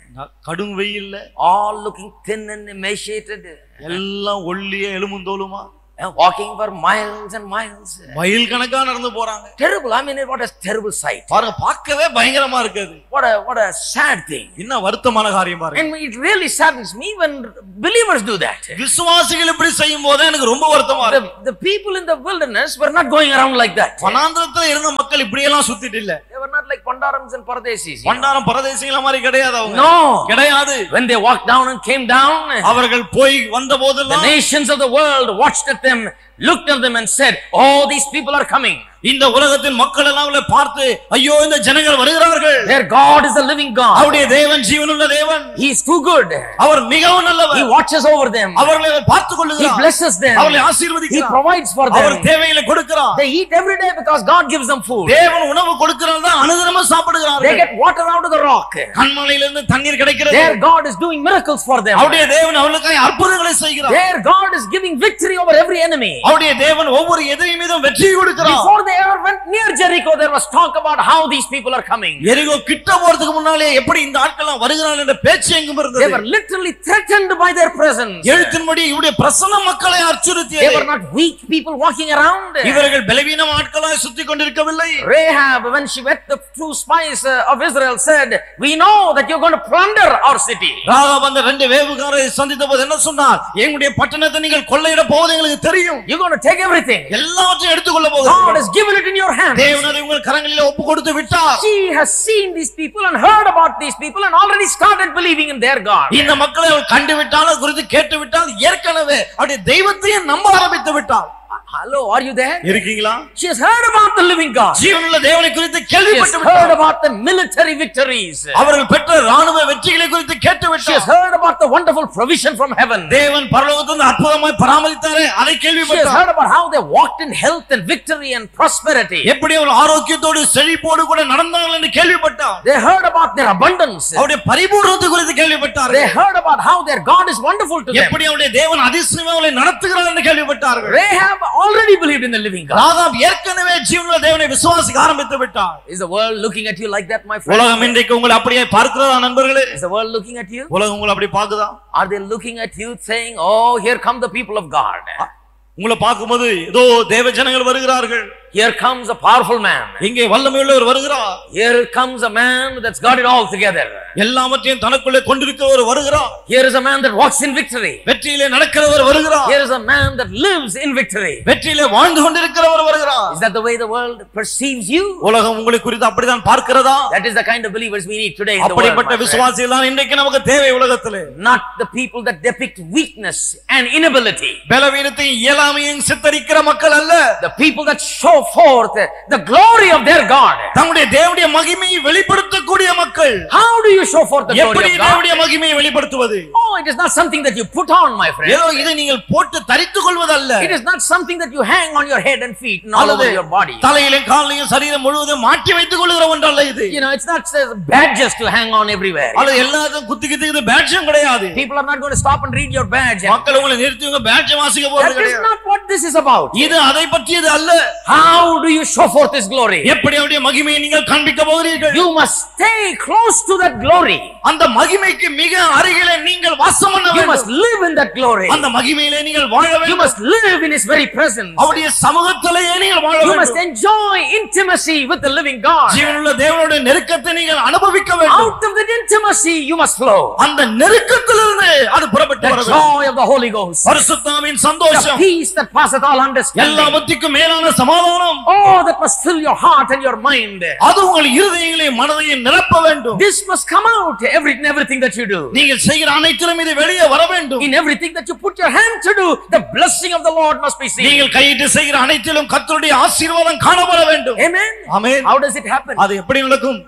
கடும் வெயில்ல all looking thin and emaciated, எல்லாம் ஒல்லிய எலும்புந்தோலுமா and walking for miles and miles. மயில் கணக்கா நடந்து போறாங்க Terrible. I mean, what a terrible sight. பாருங்க பார்க்கவே பயங்கரமா இருக்குது What a what a sad thing. என்ன வருத்தமான காரியம் பாருங்க And it really saddens me when believers do that. விசுவாசிகள் இப்படி செய்யும் போது எனக்கு ரொம்ப வருத்தமா The, இருக்கு the people in the wilderness were not going around like that. வனாந்திரத்துல இருந்த மக்கள் இப்படி எல்லாம் சுத்திட்டு இல்ல They were not like Pandarams and Pardesis. you know. பண்டாரம் பரதேசிகள மாதிரி கிடையாது அவங்க No. கிடையாது When they walked down and came down, அவர்கள் போய் வந்த the போதெல்லாம் nations of the world watched at them, looked at them and said, Oh, these people are coming. இந்த உலகத்தின் மக்கள் எல்லாம் அவளை பார்த்து ஐயோ இந்த ஜனங்கள் வருகிறார்கள் Their God is the living God. அவருடைய தேவன் ஜீவனுள்ள தேவன் He is too good. அவர் மிகவும் He நல்லவர் watches over them. அவர்களை அவர் பார்த்துக் He கொள்ளுகிறார் blesses them. அவர்களை He ஆசீர்வதிக்கிறார் provides for அவர் them. தேவைகளை கொடுக்கிறார் They eat every day because God gives them food. தேவன் உணவு கொடுக்கிறார் தான் அனுதினமும் They சாப்பிடுகிறார்கள் get water out of the rock. கண்மலையிலிருந்து தண்ணீர் கிடைக்கிறது Their God is doing miracles for them. அவருடைய தேவன் அவர்களுக்காக அற்புதங்களை செய்கிறார் Their God is giving victory over every enemy. அவருடைய தேவன் ஒவ்வொரு எதிரி மீதும் வெற்றியை கொடுக்கிறார் Before they ever went near Jericho, there was talk about how these people are coming. எரிகோ கிட்ட போறதுக்கு முன்னாலே எப்படி இந்த ஆட்கள் வருகிறார்கள் என்ற பேச்சு எங்கும் They இருந்தது were literally threatened by their presence. எழுத்தின்படி இவருடைய பிரசன்ன மக்களை They அச்சுறுத்தியது were not weak people walking around. இவர்கள் பலவீனம் ஆட்களாய் சுத்தி கொண்டிருக்கவில்லை Rahab, when she met the true spies uh, of Israel, said, We know that you're going to plunder our city. Rahab அந்த ரெண்டு வேவுகாரை சந்தித்த போது என்ன சொன்னார் எங்களுடைய பட்டணத்தை நீங்கள் கொள்ளையிட போவது எங்களுக்கு தெரியும் You're going to take everything. எல்லாவற்றையும் எடுத்துக்கொள்ள God போகிறோம் has given it in your hands. தேவன் அதை உங்கள் கரங்களிலே ஒப்பு கொடுத்து விட்டார் She has seen these people and heard about these people and already started believing in their God. இந்த மக்களை அவள் கண்டு விட்டால் அது குறித்து கேட்டு விட்டால் ஏற்கனவே அவருடைய தெய்வத்தையும் நம்ப ஆரம்பித்து விட்டால் Hello, are you there? இருக்கீங்களா She has heard about the living God. ஜீவனுள்ள தேவனை குறித்து She has கேள்விப்பட்டு heard விட்டார் about the military victories. அவர்கள் பெற்ற ராணுவ வெற்றிகளை குறித்து கேட்டு She has விட்டார் heard about the wonderful provision from heaven. தேவன் பரலோகத்திலிருந்து அற்புதமாய் பராமரித்தாரே அதை She has கேள்விப்பட்டார் heard about how they walked in health and victory and prosperity. எப்படி அவள் ஆரோக்கியத்தோடு செழிப்போடு கூட நடந்தார்கள் என்று கேள்விப்பட்டார் They heard about their abundance. அவருடைய பரிபூர்ணத்தை குறித்து கேள்விப்பட்டார் They heard about how their God is wonderful to them. எப்படி அவருடைய தேவன் அதிசயமா அவளை நடத்துகிறார் என்று கேள்விப்பட்டார்கள் Rahab already believed in the living God. Rahab ஏற்கனவே ஜீவனுள்ள தேவனை விசுவாசிக்க ஆரம்பித்து விட்டார் Is the world looking at you like that, my friend? உலகம் இன்றைக்கு உங்களை அப்படியே பார்க்கிறதா நண்பர்களே Is the world looking at you? உலகம் உங்களை அப்படி பாக்குதா Are they looking at you saying, Oh, here come the people of God? உங்களை பார்க்கும்போது ஏதோ தேவ ஜனங்கள் வருகிறார்கள் Here comes a powerful man. இங்கே வல்லமையுள்ளவர் வருகிறார் Here comes a man that's got it all together. எல்லாவற்றையும் தனக்குள்ளே கொண்டிருக்கிறவர் வருகிறார் Here is a man that walks in victory. வெற்றியிலே நடக்கிறவர் வருகிறார் Here is a man that lives in victory. வெற்றியிலே வாழ்ந்து கொண்டிருக்கிறவர் வருகிறார் Is that the way the world perceives you? உலகம் உங்களை குறித்து அப்படிதான் பார்க்கிறதா That is the kind of believers we need today in the world. அப்படிப்பட்ட my friend. விசுவாசிகள் தான் இன்றைக்கு நமக்கு தேவை உலகத்திலே Not the people that depict weakness and inability. பலவீனத்தையும் இயலாமையும் சித்தரிக்கிற மக்கள் அல்ல The people that show forth the glory of their God. தம்முடைய தேவனுடைய மகிமையை வெளிப்படுத்தக்கூடிய மக்கள் How do you show forth the எப்படி glory of God? தேவனுடைய மகிமையை வெளிப்படுத்துவது Oh, it is not something that you put on, my friend. ஏதோ இதை நீங்கள் போட்டு தரித்துக் கொள்வதல்ல It is not something that you hang on your head and feet and all over அல்லது your body. தலையிலும் காலையும் சரீரம் முழுவதும் மாட்டி வைத்துக் கொள்கிற ஒன்றல்ல இது You know, it's not uh, badges to hang on everywhere. அல்லது எல்லாத்தையும் குத்தி குத்தி பேட்சும் கிடையாது People are not going to stop and read your badge. மக்கள் உங்களை நிறுத்தி உங்க பேட்ச வாசிக்க போறது That is கிடையாது not what this is about. இது அதை பற்றியது அல்ல How do you show forth His glory? எப்படி அவருடைய மகிமையை நீங்கள் காண்பிக்க போகிறீர்கள் You must stay close to that glory. அந்த மகிமைக்கு மிக அருகிலே நீங்கள் வாசம் பண்ண You must வேண்டும் live in that glory. அந்த மகிமையிலே நீங்கள் வாழ You வேண்டும் must live in His very presence. அவருடைய சமூகத்திலேயே நீங்கள் வாழ You must வேண்டும் enjoy intimacy with the living God. ஜீவனுள்ள தேவனுடைய நெருக்கத்தை நீங்கள் அனுபவிக்க வேண்டும் Out of that intimacy, you must flow. அந்த நெருக்கத்திலிருந்து அது புறப்பட்டு The வர வேண்டும் joy of the Holy Ghost. பரிசுத்தாவின் The சந்தோஷம் peace that passeth all understanding. எல்லாவற்றுக்கும் மேலான சமாதானம் Oh, that must fill your heart and your mind. அது உங்கள் இருதயங்களையும் மனதையும் நிரப்ப வேண்டும் This must come out every, in everything that you do. நீங்கள் செய்கிற அனைத்திலும் இது வெளியே வர வேண்டும் In everything that you put your hand to do, the blessing of the Lord must be seen. நீங்கள் கையிட்டு செய்கிற அனைத்திலும் கர்த்தருடைய ஆசீர்வாதம் காணப்பட வேண்டும் Amen. Amen How does it happen? அது எப்படி நடக்கும்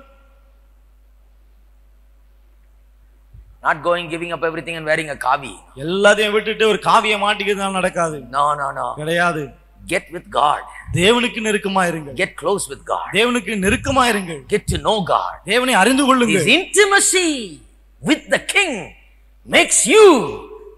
Not going, giving up everything and wearing a kavi. எல்லாத்தையும் விட்டுட்டு ஒரு காவிய மாட்டிக்கிறதுனால நடக்காது No, no, no. கிடையாது Get with God. தேவனுக்கு நெருக்கமா இருங்க Get close with God. தேவனுக்கு நெருக்கமா இருங்கள் Get to know God. தேவனை அறிந்து His கொள்ளுங்கள் intimacy with the king makes you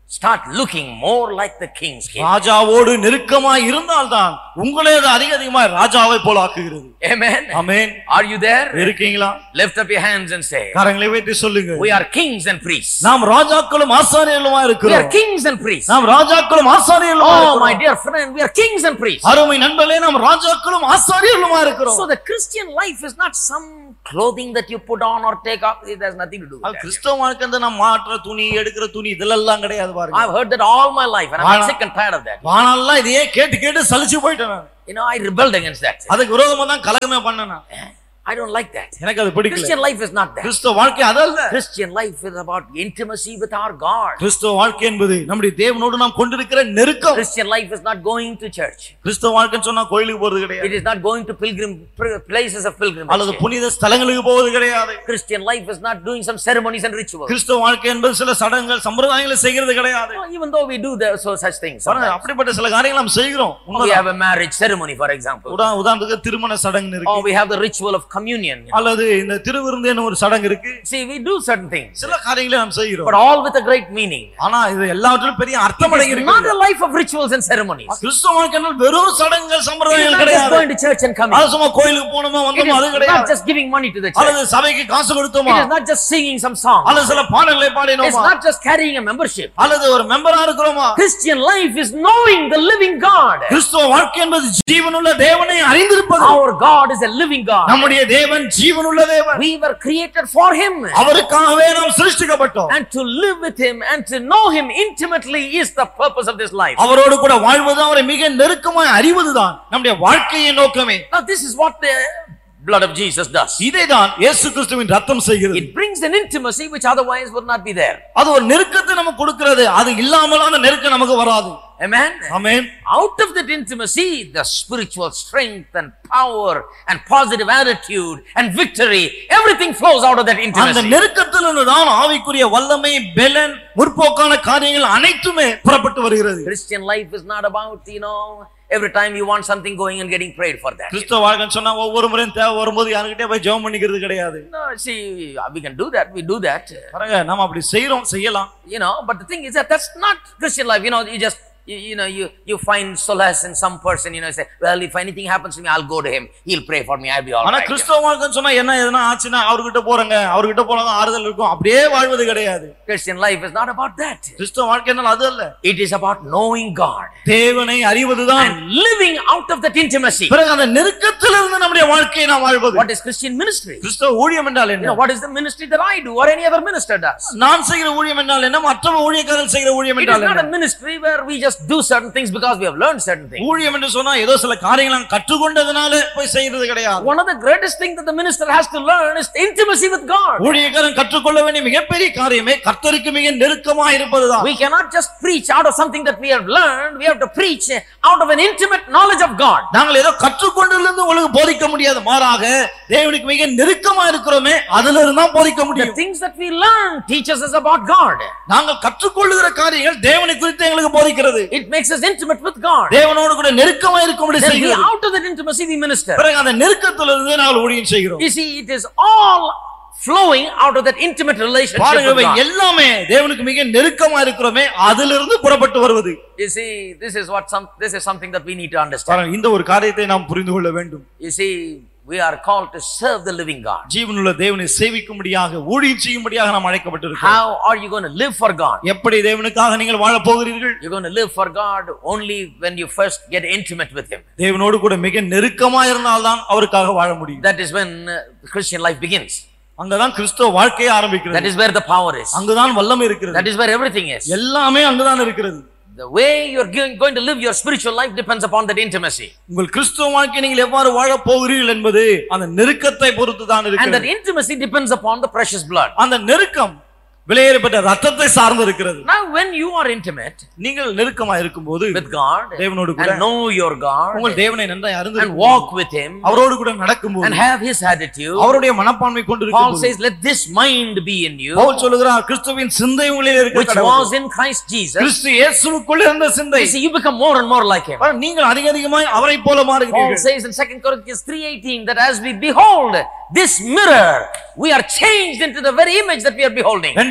start looking more like the king's king. ராஜாவோடு நெருக்கமாய் இருந்தால்தான் உங்களே அது அதிக அதிகமாய் ராஜாவை போல ஆக்குகிறது Amen. Amen Are you there? இருக்கீங்களா Lift up your hands and say, கரங்களை வைத்து சொல்லுங்க We are kings and priests. நாம் ராஜாக்களும் ஆசாரியர்களுமா We are இருக்கிறோம் kings and priests. நாம் ராஜாக்களும் ஆசாரியர்களுமா Oh, my இருக்கிறோம் dear friend, we are kings and priests. அருமை நண்பர்களே நாம் ராஜாக்களும் ஆசாரியர்களுமா இருக்கிறோம் So the Christian life is not some clothing that you put on or take off. It has nothing to do with அது that. கிறிஸ்தவ வாழ்க்கை வந்து நாம் மாற்ற துணி எடுக்கிற துணி இதெல்லாம் கிடையாது பாருங்க I've heard that all my life and I'm Vana- sick and tired of that. வானெல்லாம் இதையே கேட்டு கேட்டு சலிச்சு போயிட்டேன் நான். You know, I rebelled against that. அதுக்கு விரோதமா தான் கலகமே பண்ணேன் நான். I don't like that. எனக்கு அது பிடிக்கல Christian life is not that. கிறிஸ்தவ வாழ்க்கை அதல்ல Christian life is about intimacy with our God. கிறிஸ்தவ வாழ்க்கை என்பது நம்முடைய தேவனோடு நாம் கொண்டிருக்கிற நெருக்கம் Christian life is not going to church. கிறிஸ்தவ வாழ்க்கைன்னு சொன்னா கோயிலுக்கு போறது கிடையாது It is not going to pilgrim pr- places of pilgrimage. அல்லது புனித ஸ்தலங்களுக்கு போவது கிடையாது Christian life is not doing some ceremonies and rituals. கிறிஸ்தவ வாழ்க்கை என்பது சில சடங்குகள் சம்பிரதாயங்களை செய்கிறது கிடையாது No, Even though we do the, so such things. பாருங்க, sometimes. அப்படிப்பட்ட சில காரியங்கள் நாம் செய்கிறோம் We உண்மைதான். have a marriage ceremony, for example. உதா- உதாரணத்துக்கு திருமண சடங்கு Or இருக்கு we have the ritual of communion. அல்லது இந்த திருவிருந்துன்னு ஒரு சடங்கு இருக்கு See, we do certain things, சில காரியங்களை நாம் செய்கிறோம் but all with a great meaning. ஆனா இது எல்லாவற்றிலும் பெரிய அர்த்தம் அடங்கி It is not இருக்கு a life of rituals and ceremonies. கிறிஸ்தவ வாழ்க்கை என்றால் வெறும் சடங்குகள் It is சம்பிரதாயங்கள் not just கிடையாது going to church and coming. அது சும்மா கோயிலுக்கு போனோமா It வந்தோமா அது is not கிடையாது just giving money to the church. அல்லது சபைக்கு காசு கொடுத்தோமா It is not just singing some songs. அல்லது சில பாடல்களை It's பாடினோமா not just carrying a membership. அல்லது ஒரு மெம்பரா இருக்கிறோமா Christian life is knowing the living God. கிறிஸ்துவ வாழ்க்கை என்பது ஜீவனுள்ள தேவனை அறிந்திருப்பது Our God is a living God. நம்முடைய தேவன் ஜீவனுள்ள தேவன் We were created for Him. அவருக்காகவே நாம் சிருஷ்டிக்கப்பட்டோம் And to live with Him and to know Him intimately is the purpose of this life. அவரோடு கூட வாழ்வது அவரை மிக நெருக்கமாய் அறிவதுதான் நம்முடைய வாழ்க்கையின் நோக்கமே Now, this is what the blood of Jesus does. இதைதான் இயேசு கிறிஸ்துவின் ரத்தம் செய்கிறது It brings an intimacy which otherwise would not be there. அது ஒரு நெருக்கத்தை நமக்கு கொடுக்கிறது அது இல்லாமல் அந்த நெருக்கம் நமக்கு வராது Amen. Amen Out of that intimacy, the spiritual strength and power and positive attitude and victory, everything flows out of that அந்த intimacy. நெருக்கத்திலிருந்து தான் ஆவிக்குரிய வல்லமை பெலன் முற்போக்கான காரியங்கள் அனைத்துமே புறப்பட்டு வருகிறது Christian life is not about, you know, every time you want something going and getting prayed for that. கிறிஸ்தவ வாழ்க்கைன்னு சொன்னா ஒவ்வொரு முறையும் தேவை வரும்போது யாருக்கிட்டே போய் ஜெபம் பண்ணிக்கிறது கிடையாது No, see, we can do that. We do that. பாருங்க நாம அப்படி செய்யறோம் செய்யலாம் You know, but the thing is that that's not Christian life. You know, you just, you, you know, you, you find solace in some person, you know, say, well, if anything happens to me, I'll go to him. He'll pray for me. I'll be all ஆனா right. கிறிஸ்தவ வாழ்க்கைன்னு சொன்னா என்ன எதுனா ஆச்சுன்னா அவர்கிட்ட போறங்க அவர்கிட்ட போனாதான் ஆறுதல் இருக்கும் அப்படியே வாழ்வது கிடையாது Christian life is not about that. கிறிஸ்தவ வாழ்க்கைனால் அது அல்ல It is about knowing God தேவனை அறிவதுதான் and living out of that intimacy. பிறகு அந்த நெருக்கத்திலிருந்து நம்முடைய வாழ்க்கையை நாம் வாழ்வது What is Christian ministry? கிறிஸ்தவ ஊழியம் என்றால் You know, என்ன what is the ministry that I do or any other minister does? நான் செய்கிற ஊழியம் என்றால் என்ன மற்ற ஊழியக்காரர்கள் செய்கிற ஊழியம் It is என்றால் not a என்ன ministry where we just do certain things because we have learned certain things. ஊழியம் என்று சொன்னா ஏதோ சில காரியங்களை நாம் கற்றுக்கொண்டதுனால போய் செய்யறது கிடையாது One of the greatest things that the minister has to learn is intimacy with God. ஊழியக்காரன் கற்றுக்கொள்ள வேண்டிய மிகப்பெரிய காரியமே கர்த்தருக்கு மிக நெருக்கமா இருப்பதுதான் We cannot just preach out of something that we have learned. We have to preach out of an intimate knowledge of God. நாங்கள் ஏதோ கற்றுக்கொண்டிருந்து உங்களுக்கு போதிக்க முடியாது மாறாக தேவனுக்கு மிக நெருக்கமா இருக்கிறோமே அதுல இருந்து தான் போதிக்க The முடியும் things that we learn teaches us about God. நாங்கள் கற்றுக்கொள்ளுகிற காரியங்கள் தேவனை குறித்து எங்களுக்கு போதிக்கிறது It makes us intimate with God. தேவனோடு கூட நெருக்கமா இருக்கும்படி Then we, செய்கிறது out of that intimacy we minister. பிறகு அந்த நெருக்கத்திலிருந்து நாங்கள் ஊழியம் செய்கிறோம் You see, it is all flowing out of that intimate relationship பாருங்க with இவை God. எல்லாமே தேவனுக்கு மிக நெருக்கமா இருக்கிறோமே அதிலிருந்து புறப்பட்டு வருவது You see, this is what some this is something that we need to understand. பாருங்க இந்த ஒரு காரியத்தை நாம் புரிந்து கொள்ள வேண்டும் You see, we are called to serve the living God. ஜீவனுள்ள தேவனை சேவிக்கும்படியாக ஊழியம் செய்யும்படியாக நாம் அழைக்கப்பட்டிருக்கிறோம் How are you going to live for God? எப்படி தேவனுக்காக நீங்கள் வாழ போகிறீர்கள் You're going to live for God only when you first get intimate with Him. தேவனோடு கூட மிக நெருக்கமா இருந்தால்தான் அவருக்காக வாழ முடியும் That is when uh, Christian life begins. அங்கதான் கிறிஸ்தவ வாழ்க்கையே That ஆரம்பிக்கிறது is where the power is. அங்குதான் வல்லம் இருக்கிறது That is where everything is. எல்லாமே அங்குதான் இருக்கிறது The way you're going going to live your spiritual life depends upon that intimacy. உங்கள் கிறிஸ்துவ வாழ்க்கை நீங்கள் எவ்வாறு வாழ போகிறீர்கள் என்பது அந்த நெருக்கத்தை பொறுத்து தான் And that இருக்கிறது intimacy depends upon the precious blood. அந்த நெருக்கம் விலையேறப்பட்ட ரத்தத்தை சார்ந்து இருக்கிறது Now, when you are intimate நீங்கள் நெருக்கமா இருக்கும்போது with God தேவனோடு கூட and know your God உங்கள் தேவனை நன்றாய் அறிந்து and walk with Him அவரோடு கூட நடக்கும்போது and have His attitude, அவருடைய மனப்பான்மை கொண்டு Paul இருக்கும்போது says, Let this mind be in you, Pavul சொல்லுகிறார் கிறிஸ்துவின் சிந்தை உங்களில் இருக்க which கடவுள். was in Christ Jesus. கிறிஸ்து இயேசுவுக்குள் இருந்த சிந்தை You see, you become more and more like Him. பாருங்க, நீங்கள் அதிக அதிகமாய் அவரை போல Paul மாறுகிறீர்கள் says in 2 Corinthians 3:18 that as we behold this mirror, we are changed into the very image that we are beholding. ரெண்டு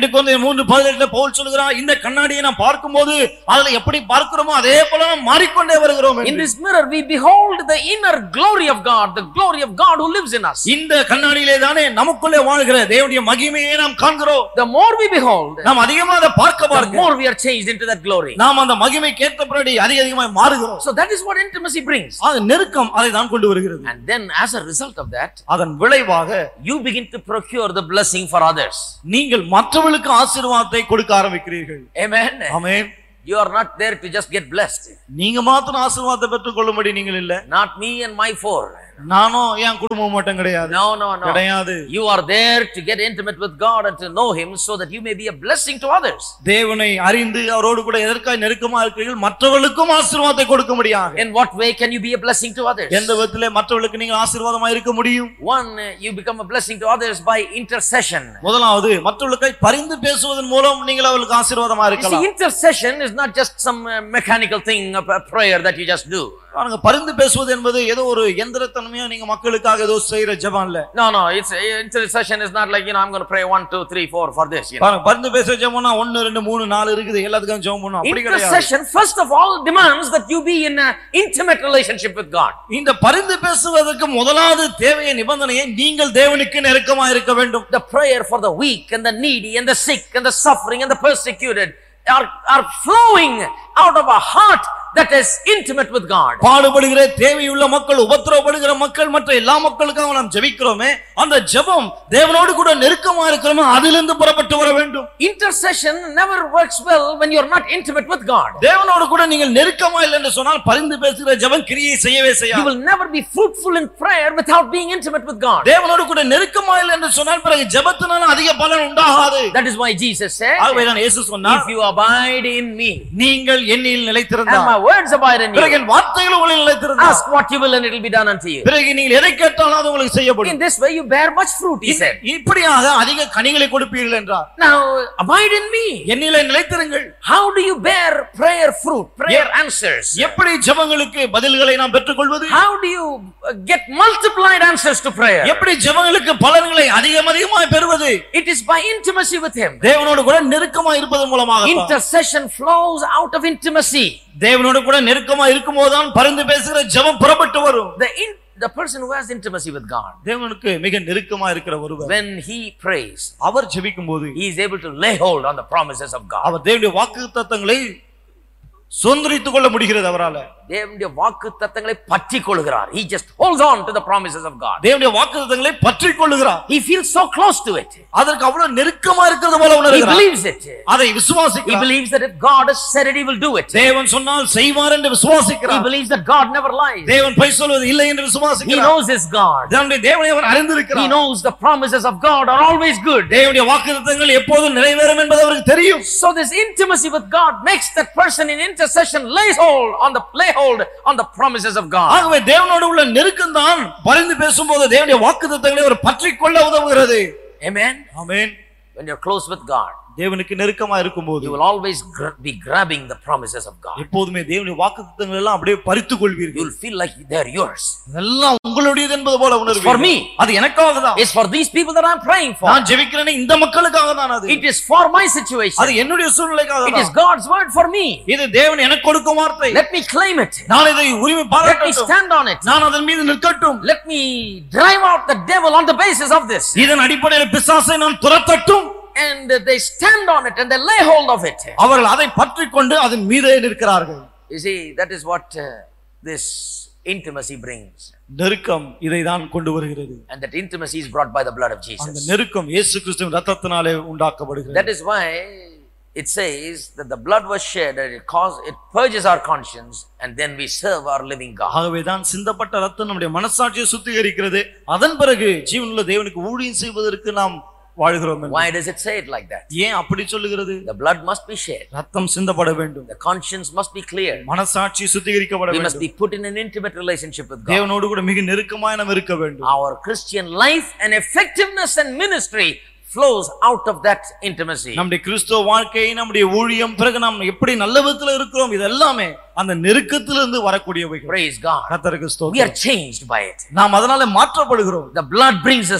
ரெண்டு குழந்தை மூன்று பதினெட்டுல பவுல் சொல்லுகிறான் இந்த கண்ணாடியை நாம் பார்க்கும்போது அதுல எப்படி பார்க்கிறோமோ அதே போல நாம் மாறிக்கொண்டே வருகிறோம் In என்று. this mirror, we behold the inner glory of God, the glory of God who lives in us. இந்த கண்ணாடியிலே தானே நமக்குள்ளே வாழ்கிற தேவனுடைய மகிமையை நாம் காண்கிறோம் The more we behold, நாம் அதிகமா அதை பார்க்க the பார்க்க more we are changed into that glory. நாம் அந்த மகிமைக்கு ஏற்றபடி அதிக அதிகமாய் மாறுகிறோம் So that is what intimacy brings. அது நெருக்கம் அதை தான் கொண்டு வருகிறது And then, as a result of that, அதன் விளைவாக you begin to procure the blessing for others. நீங்கள் மற்றவர்களுக்கு ஆசீர்வாதத்தை கொடுக்க ஆரம்பிக்கிறீர்கள் Amen. Amen You are not there to just get blessed. நீங்க மாத்திரம் ஆசீர்வாதத்தை பெற்றுக் கொள்ளும்படி நீங்கள் இல்ல Not me and my four. நானும் என் குடும்பம் மட்டும் கிடையாது No, no, no. கிடையாது You are there to get intimate with God and to know Him so that you may be a blessing to others. தேவனை அறிந்து அவரோடு கூட எதற்காக நெருக்கமா இருக்கிறீர்கள் மற்றவர்களுக்கும் ஆசீர்வாதத்தை கொடுக்க முடியாது In what way can you be a blessing to others? எந்த விதத்திலே மற்றவர்களுக்கு நீங்கள் ஆசீர்வாதமா இருக்க முடியும் One, uh, you become a blessing to others by intercession. முதலாவது மற்றவர்களுக்கு பரிந்து பேசுவதன் மூலம் நீங்கள் அவர்களுக்கு ஆசீர்வாதமா You see, இருக்கலாம் intercession is not just some uh, mechanical thing, a a prayer that you just do. பாருங்க பரிந்து பேசுவது என்பது ஏதோ ஒரு எந்திரத்தன்மையா நீங்க மக்களுக்காக ஏதோ செய்யற ஜெபம் இல்ல No, no, it's intercession is not like, you know, I'm going to pray one, two, three, four for this. You know. பாருங்க பரிந்து பேசுற ஜெபம்னா ஒன்னு ரெண்டு மூணு நாலு இருக்குது எல்லாத்துக்கும் ஜெபம் பண்ணும் அப்படி கிடையாது Intercession, first of all, demands that you be in an intimate relationship with God. இந்த பரிந்து பேசுவதற்கு முதலாவது தேவைய நிபந்தனையை நீங்கள் தேவனுக்கு நெருக்கமா இருக்க வேண்டும் The prayer for the weak and the needy and the sick and the suffering and the persecuted are, are flowing out of a heart that is intimate with God. பாடுபடுகிற தேவையுள்ள மக்கள் உபத்திரவப்படுகிற மக்கள் மற்ற எல்லா மக்களுக்காக நாம் ஜெபிக்கிறோமே அந்த ஜெபம் தேவனோடு கூட நெருக்கமா இருக்கிறோமோ அதிலிருந்து புறப்பட்டு வர வேண்டும் Intercession never works well when you're not intimate with God. தேவனோடு கூட நீங்கள் நெருக்கமா இல்லை என்று சொன்னால் பரிந்து பேசுகிற ஜெபம் கிரியை செய்யவே You செய்யாது will never be fruitful in prayer without being intimate with God. தேவனோடு கூட நெருக்கமா இல்லை என்று சொன்னால் பிறகு ஜெபத்தினால அதிக பலன் உண்டாகாது That is why Jesus said, ஆகவே தான் இயேசு சொன்னார் If you abide in me நீங்கள் என்னில் and நிலைத்திருந்தால் my words abide in பிறகு you, என் வார்த்தைகள் உங்களில் நிலைத்திருந்தால் ask what you will and it will be done unto you. பிறகு நீங்கள் எதை கேட்டாலும் அது உங்களுக்கு செய்யப்படும் In this way, you bear much fruit, he said. இப்படியாக அதிக கனிகளை கொடுப்பீர்கள் என்றார் Now, abide in me. என்னிலே நிலைத்திருங்கள் How do you bear prayer fruit, prayer answers? எப்படி ஜெபங்களுக்கு பதில்களை நாம் பெற்றுக்கொள்வது How do you uh, get multiplied answers to prayer? எப்படி ஜெபங்களுக்கு பலன்களை அதிகம் அதிகமாய் பெறுவது It is by intimacy with Him. தேவனோடு கூட நெருக்கமா இருப்பதன் மூலமாக Intercession flows out of intimacy. தேவனோடு கூட நெருக்கமா இருக்கும் போதுதான் பரிந்து பேசுகிற ஜெபம் புறப்பட்டு வரும் The, in, the person who has intimacy with God, தேவனுக்கு மிக நெருக்கமா இருக்கிற ஒருவர் when he prays, அவர் ஜெபிக்கும் போது he is able to lay hold on the promises of God. அவர் தேவனுடைய வாக்கு தத்தங்களை சுதந்திரித்துக் கொள்ள முடிகிறது அவரால தேவனுடைய வாக்கு தத்தங்களை பற்றி கொள்கிறார் he just holds on to the promises of god தேவனுடைய வாக்கு தத்தங்களை பற்றி கொள்ளுகிறார் he feels so close to it அதற்கு அவ்வளவு நெருக்கமா இருக்கிறது போல he உணர்கிறார் believes it அதை he விசுவாசிக்கிறார் believes that if god has said it he will do it தேவன் சொன்னால் செய்வார் என்று he விசுவாசிக்கிறார் believes that god never lies தேவன் பொய் சொல்வது இல்லை என்று he விசுவாசிக்கிறார் knows his god தேவனுடைய தேவனை அவர் he அறிந்திருக்கிறார் knows the promises of god are always good தேவனுடைய வாக்குத்தத்தங்கள் எப்போதும் நிறைவேறும் என்பது அவருக்கு தெரியும் so this intimacy with god makes that person in intercession lays hold on the lay hold on the promises of god ஆகவே தேவனோடு உள்ள நெருக்கம் தான் பரிந்து பேசும்போது தேவனுடைய வாக்குத்தத்தங்களை அவர் பற்றிக் கொள்ள உதவுகிறது amen amen when you're close with god தேவனுக்கு நெருக்கமா இருக்கும்போது you will always gra- be grabbing the promises of god எப்போதுமே தேவனுடைய வாக்குத்தத்தங்கள் எல்லாம் அப்படியே பறித்துக் you கொள்வீர்கள் will feel like they're yours எல்லாம் உங்களுடையது என்பது போல for உணர்வீர்கள் me. அது எனக்காக தான் it's for these people that i'm praying for நான் ஜெபிக்கிறேனே இந்த மக்களுக்காக தான் அது It is for my situation. அது என்னுடைய சூழ்நிலைக்காக It is தான் God's word for me. இது தேவன் எனக்கு கொடுக்கும் வார்த்தை Let me claim it. நான் இதை உரிமை Let me பாராட்டட்டும் stand on it. நான் அதன் மீது நிற்கட்டும் Let me drive out the devil on the basis of this. இதன் அடிப்படையில் பிசாசை நான் துரத்தட்டும் And they stand on it and they lay hold of it. அவர்கள் அதை பற்றிக் கொண்டு அதன் மீதே நிற்கிறார்கள் You see, that is what uh, this intimacy brings. நெருக்கம் இதை தான் கொண்டு வருகிறது And that intimacy is brought by the blood of அந்த Jesus. நெருக்கம் இயேசு கிறிஸ்துவின் ரத்தத்தினாலே உண்டாக்கப்படுகிறது That is why it says that the blood was shed and it cause it purges our conscience and then we serve our living God. ஆகவே தான் சிந்தப்பட்ட ரத்தம் நம்முடைய மனசாட்சியை சுத்திகரிக்கிறது அதன் பிறகு ஜீவனுள்ள தேவனுக்கு ஊழியம் செய்வதற்கு நாம் வாழ்கிறோம் என்று. Why does it say it like that? ஏன் அப்படி சொல்லுகிறது The blood must be shed. ரத்தம் சிந்தப்பட வேண்டும் The conscience must be cleared. மனசாட்சி சுத்திகரிக்கப்பட We must வேண்டும் be put in an intimate relationship with God. தேவனோடு கூட மிக நெருக்கமாய் நாம் இருக்க வேண்டும் Our Christian life and effectiveness and ministry flows out of that intimacy. நம்முடைய கிறிஸ்துவ வாழ்க்கை நம்முடைய ஊழியம் பிறகு நாம் எப்படி நல்ல விதத்துல இருக்கிறோம் இது எல்லாமே அந்த நெருக்கத்திலிருந்து வரக்கூடியவைகள் Praise God. கர்த்தருக்கு We ஸ்தோத்திரம் are changed by it. நாம் அதனால மாற்றப்படுகிறோம் The blood brings us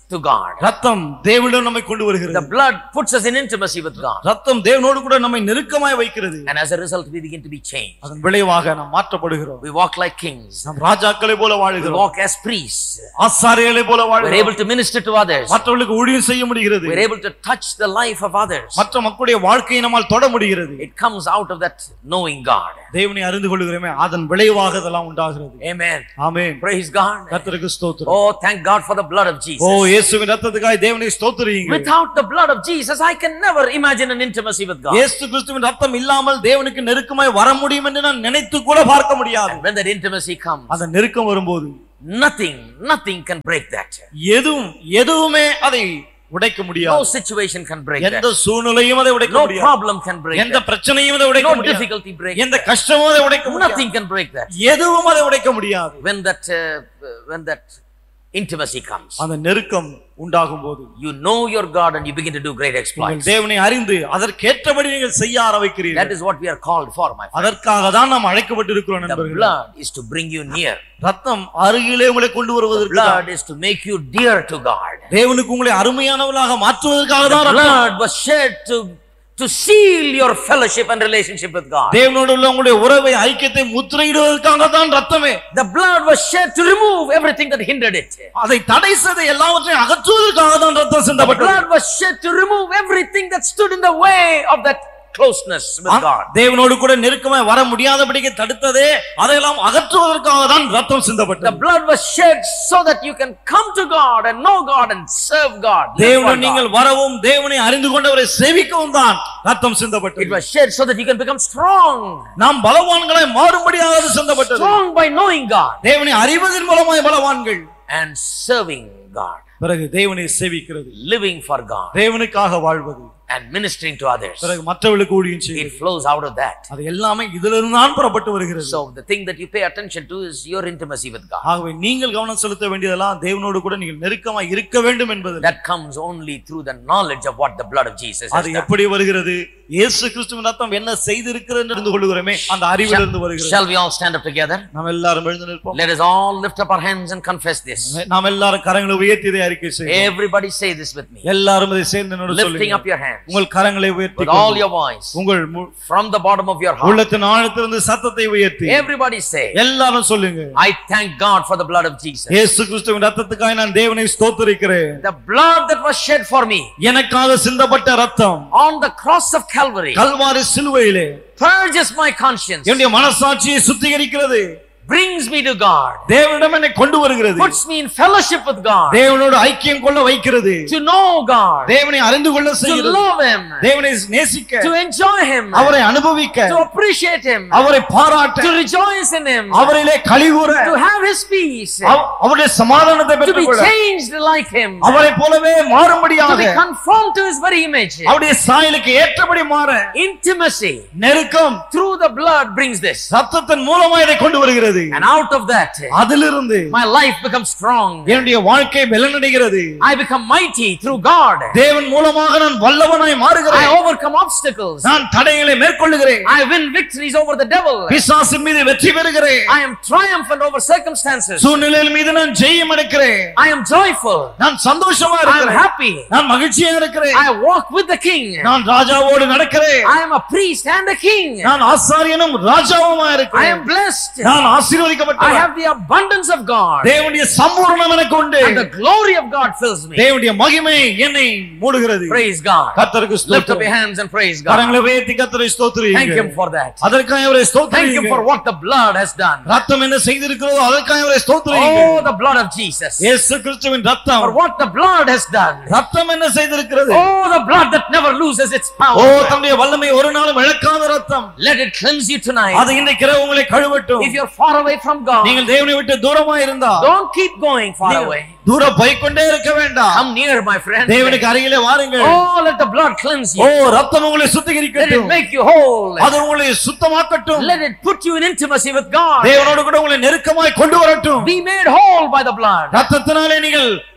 to God. ரத்தம் தேவனிடம் நம்மை கொண்டு The வருகிறது blood puts us in intimacy with God. ரத்தம் தேவனோடு கூட நம்மை நெருக்கமாய் வைக்கிறது And as a result, we begin to be changed. அதன் விளைவாக நாம் மாற்றப்படுகிறோம் We walk like kings. நாம் ராஜாக்களை போல We வாழுகிறோம் walk as priests. ஆசாரியர்களை போல We're வாழ்கிறோம் able to minister to others. மற்றவர்களுக்கு ஊழியம் செய்ய முடிகிறது We're able to touch the life of others. மற்ற மக்களுடைய வாழ்க்கையை நம்மால் தொட முடிகிறது It comes out of that knowing God. தேவனை அறிந்து கொள்கிறோமே அதன் விளைவாக இதெல்லாம் உண்டாகிறது Amen. ஆமென் Praise God. கர்த்தருக்கு ஸ்தோத்திரம் Oh, thank God for the blood of O Jesus. இயேசுவின் ரத்தத்துக்காய் தேவனை ஸ்தோத்திரியுங்க Without the blood of Jesus, I can never imagine an intimacy with God. இயேசு கிறிஸ்துவின் ரத்தம் இல்லாமல் தேவனுக்கு நெருக்கமாய் வர முடியும் என்று நான் நினைத்து கூட பார்க்க முடியாது When that intimacy comes, அந்த நெருக்கம் வரும்போது nothing, nothing can break that. எதுவும் எதுவுமே அதை உடைக்க No முடியாது situation can break எந்த that. சூழ்நிலையும் அதை உடைக்க No முடியாது problem can break எந்த that. பிரச்சனையும் அதை உடைக்க No முடியாது difficulty break எந்த that. கஷ்டமும் அதை உடைக்க முடியாது Nothing can break that. எதுவும் அதை உடைக்க முடியாது When that, uh, when that intimacy comes, அந்த நெருக்கம் உண்டாகும் போது you know your God and you begin to do great நீங்கள் exploits. தேவனை அறிந்து அதற்கேற்றபடி நீங்கள் செய்ய That ஆரம்பிக்கிறீர்கள் is what we are called for, my friend. அதற்காக தான் நாம் அழைக்கப்பட்டிருக்கிறோம் The நண்பர்களே blood is to bring you near. ரத்தம் அருகிலே உங்களை கொண்டு The வருவதற்கு தான். blood is to make you dear to God. தேவனுக்கு உங்களை அருமையானவர்களாக மாற்றுவதற்காக தான் The ரத்தம். blood was shed to, to seal your fellowship and relationship with God. தேவனோடு உள்ள உங்களுடைய உறவை ஐக்கியத்தை முத்திரையிடுவதற்காக தான் ரத்தமே The blood was shed to remove everything that hindered it. அதை தடை செய்த எல்லாவற்றையும் அகற்றுவதற்காக தான் ரத்தம் The சிந்தப்பட்டது blood was shed to remove everything that stood in the way of that closeness with God. தேவனோடு கூட நெருக்கமாய் வர முடியாதபடிக்கு தடுத்ததே அதையெல்லாம் அகற்றுவதற்காக தான் ரத்தம் The சிந்தப்பட்டது blood was shed so that you can come to God and know God and serve God. live for தேவனை God. நீங்கள் வரவும் தேவனை அறிந்து கொண்டவரை சேவிக்கவும் தான் ரத்தம் It சிந்தப்பட்டது was shed so that you can become strong. நாம் பலவான்களாய் மாறும்படியாக அது சிந்தப்பட்டது Strong by knowing God தேவனை அறிவதன் மூலமாய் பலவான்கள் and serving God. பிறகு தேவனை சேவிக்கிறது Living for God தேவனுக்காக வாழ்வது and ministering to others. பிறகு மற்றவர்களுக்கு ஊழியம் செய்வது It flows out of that. அது எல்லாமே இதிலிருந்து தான் புறப்பட்டு வருகிறது So the thing that you pay attention to is your intimacy with God. ஆகவே நீங்கள் கவனம் செலுத்த வேண்டியதெல்லாம் தேவனோடு கூட நீங்கள் நெருக்கமாய் இருக்க வேண்டும் என்பது That comes only through the knowledge of what the blood of Jesus has அது done. எப்படி வருகிறது இயேசு கிறிஸ்துவின் ரத்தம் என்ன செய்திருக்கிறது என்று அறிந்து கொள்கிறோமே அந்த அறிவிலிருந்து வருகிறது Shall we all stand up together? நாம் எல்லாரும் எழுந்து நிற்போம் Let us all lift up our hands and confess this. நாம் எல்லாரும் கரங்களை உயர்த்தி இதை அறிக்கை செய்வோம் Everybody say this with me. எல்லாரும் இதை சேர்ந்து என்னோடு Lifting சொல்லுங்க up your hands உங்கள் கரங்களை உயர்த்தி with all கொண்டு, your voice உங்கள் மு- from the bottom of your heart. உள்ளத்தின் ஆழத்திலிருந்து சத்தத்தை உயர்த்தி Everybody say, எல்லாரும் சொல்லுங்க I thank God for the blood of Jesus. இயேசு கிறிஸ்துவின் ரத்தத்துக்காக நான் தேவனை ஸ்தோத்திரிக்கிறேன் The blood that was shed for me எனக்காக சிந்தப்பட்ட ரத்தம் on the cross of Calvary Kalvari சிலுவையிலே purges my conscience, என்னுடைய மனசாட்சியை சுத்திகரிக்கிறது brings me to God, தேவனிடம் என்னை கொண்டு வருகிறது puts me in fellowship with God, தேவனோடு ஐக்கியம் கொள்ள வைக்கிறது to know God, தேவனை அறிந்து கொள்ள to செய்கிறது love Him, தேவனை நேசிக்க to enjoy Him, அவரை அனுபவிக்க to appreciate Him, அவரை பாராட்ட to rejoice in Him, அவரிலே கலிகூற to have His peace, அவ- அவருடைய சமாதானத்தை to be பெற்றுக்கொள்ள changed like Him, அவரை போலவே to மாறும்படியாக be conformed to His very image. அவருடைய சாயலுக்கு ஏற்றபடி மாற Intimacy நெருக்கம் through the blood brings this. சத்தத்தின் மூலமா இதை கொண்டு வருகிறது And out of that, அதிலிருந்து my life becomes strong. என்னுடைய வாழ்க்கை பலனடைகிறது I become mighty through God. தேவன் மூலமாக நான் வல்லவனாய் I மாறுகிறேன் overcome obstacles. நான் தடைகளை மேற்கொள்ளுகிறேன் I win victories over the devil. பிசாசின் மீது வெற்றி பெறுகிறேன் I am triumphant over circumstances. சூழ்நிலையில் மீது நான் ஜெயம் எடுக்கிறேன் I am joyful. நான் சந்தோஷமா I am இருக்கிறேன் happy. நான் மகிழ்ச்சியா இருக்கிறேன் I walk with the king. நான் ராஜாவோடு நடக்கிறேன் I am a priest and a king. நான் ஆசாரியனும் ராஜாவுமா I இருக்கிறேன் am blessed. நான் I ஆசீர்வதிக்கப்பட்டவன் have the abundance of God. தேவனுடைய சம்பூர்ணம் எனக்கு உண்டு And the glory of God fills me. தேவனுடைய மகிமை என்னை மூடுகிறது Praise God. கர்த்தருக்கு Lift up your ஸ்தோத்திரம் hands and praise God. கரங்களை உயர்த்தி கர்த்தரை Thank Him ஸ்தோத்திரியுங்க for that. அதற்காக அவரை Thank Him ஸ்தோத்திரியுங்க for what the blood has done. ரத்தம் என்ன செய்திருக்கிறதோ அதற்காக அவரை ஸ்தோத்திரியுங்க Oh, the blood of Jesus. இயேசு கிறிஸ்துவின் ரத்தம் For what the blood has done. ரத்தம் என்ன செய்திருக்கிறது Oh, the blood that never loses its O power. தன்னுடைய வல்லமை ஒரு நாளும் இழக்காத ரத்தம் Let it cleanse you tonight. அது இன்னைக்கு இரவு உங்களை கழுவட்டும் If you're far away from God, நீங்கள் தேவனை விட்டு தூரமா இருந்தா don't keep going far நீங்கள் away. தூரம் போய்க்கொண்டே இருக்க வேண்டாம் Come near, my friend. தேவனுக்கு அருகிலே வாருங்கள் Oh, let the blood cleanse O you. ரத்தம் உங்களை Let it சுத்திகரிக்கட்டும் make you whole. அது உங்களை சுத்தமாக்கட்டும் Let it put you in intimacy with God. தேவனோடு கூட உங்களை நெருக்கமாய் கொண்டு வரட்டும் Be made whole by the blood. ரத்தத்தினாலே நீங்கள்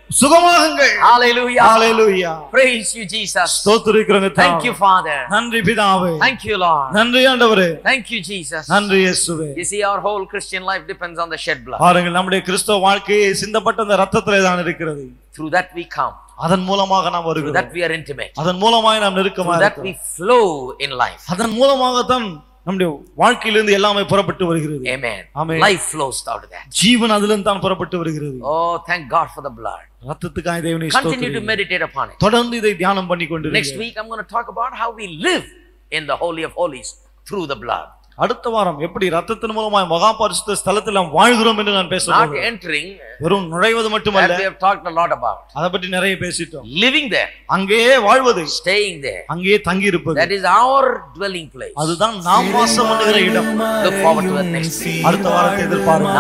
சுகமாகுங்கள் Hallelujah. Hallelujah Praise you, Jesus. ஸ்தோத்திரிக்கிறோங்க Thank you, Father. நன்றி பிதாவே Thank you, Lord. நன்றி ஆண்டவரே Thank you, Jesus. நன்றி இயேசுவே You see, our whole Christian life depends on the shed blood. பாருங்கள் நம்முடைய கிறிஸ்தவ வாழ்க்கையை சிந்தப்பட்ட அந்த ரத்தத்திலே தான் இருக்கிறது Through that we come. அதன் மூலமாக நாம் Through வருகிறோம் that we are intimate. அதன் மூலமாக நாம் நெருக்கமா Through that இருக்கிறோம் we flow in life. அதன் மூலமாகத்தான் நம்முடைய வாழ்க்கையிலிருந்து எல்லாமே புறப்பட்டு வருகிறது Amen. Amen. Life flows out of that. ஜீவன் அதிலிருந்து தான் புறப்பட்டு வருகிறது Oh, thank God for the blood. ரத்தத்துக்காக தேவனை Continue to ஸ்தோத்திரிக்கிறேன். meditate upon it. தொடர்ந்து இதை தியானம் பண்ணி கொண்டு Next week, I'm going to talk about how we live in the Holy of Holies through the blood. அடுத்த வாரம் எப்படி ரத்தத்தின் மூலமாய் மகா பரிசுத்த ஸ்தலத்தில் நாம் வாழ்கிறோம் என்று நான் பேச Not போகிறேன். entering, வெறும் நுழைவது that மட்டுமல்ல we have talked a lot about. அதை பற்றி நிறைய பேசிட்டோம் Living there, அங்கேயே வாழ்வது staying there. அங்கேயே தங்கி இருப்பது That is our dwelling place. அதுதான் நாம் வாசம் பண்ணுகிற இடம் Look forward to the next week. அடுத்த வாரத்தை எதிர்பாருங்க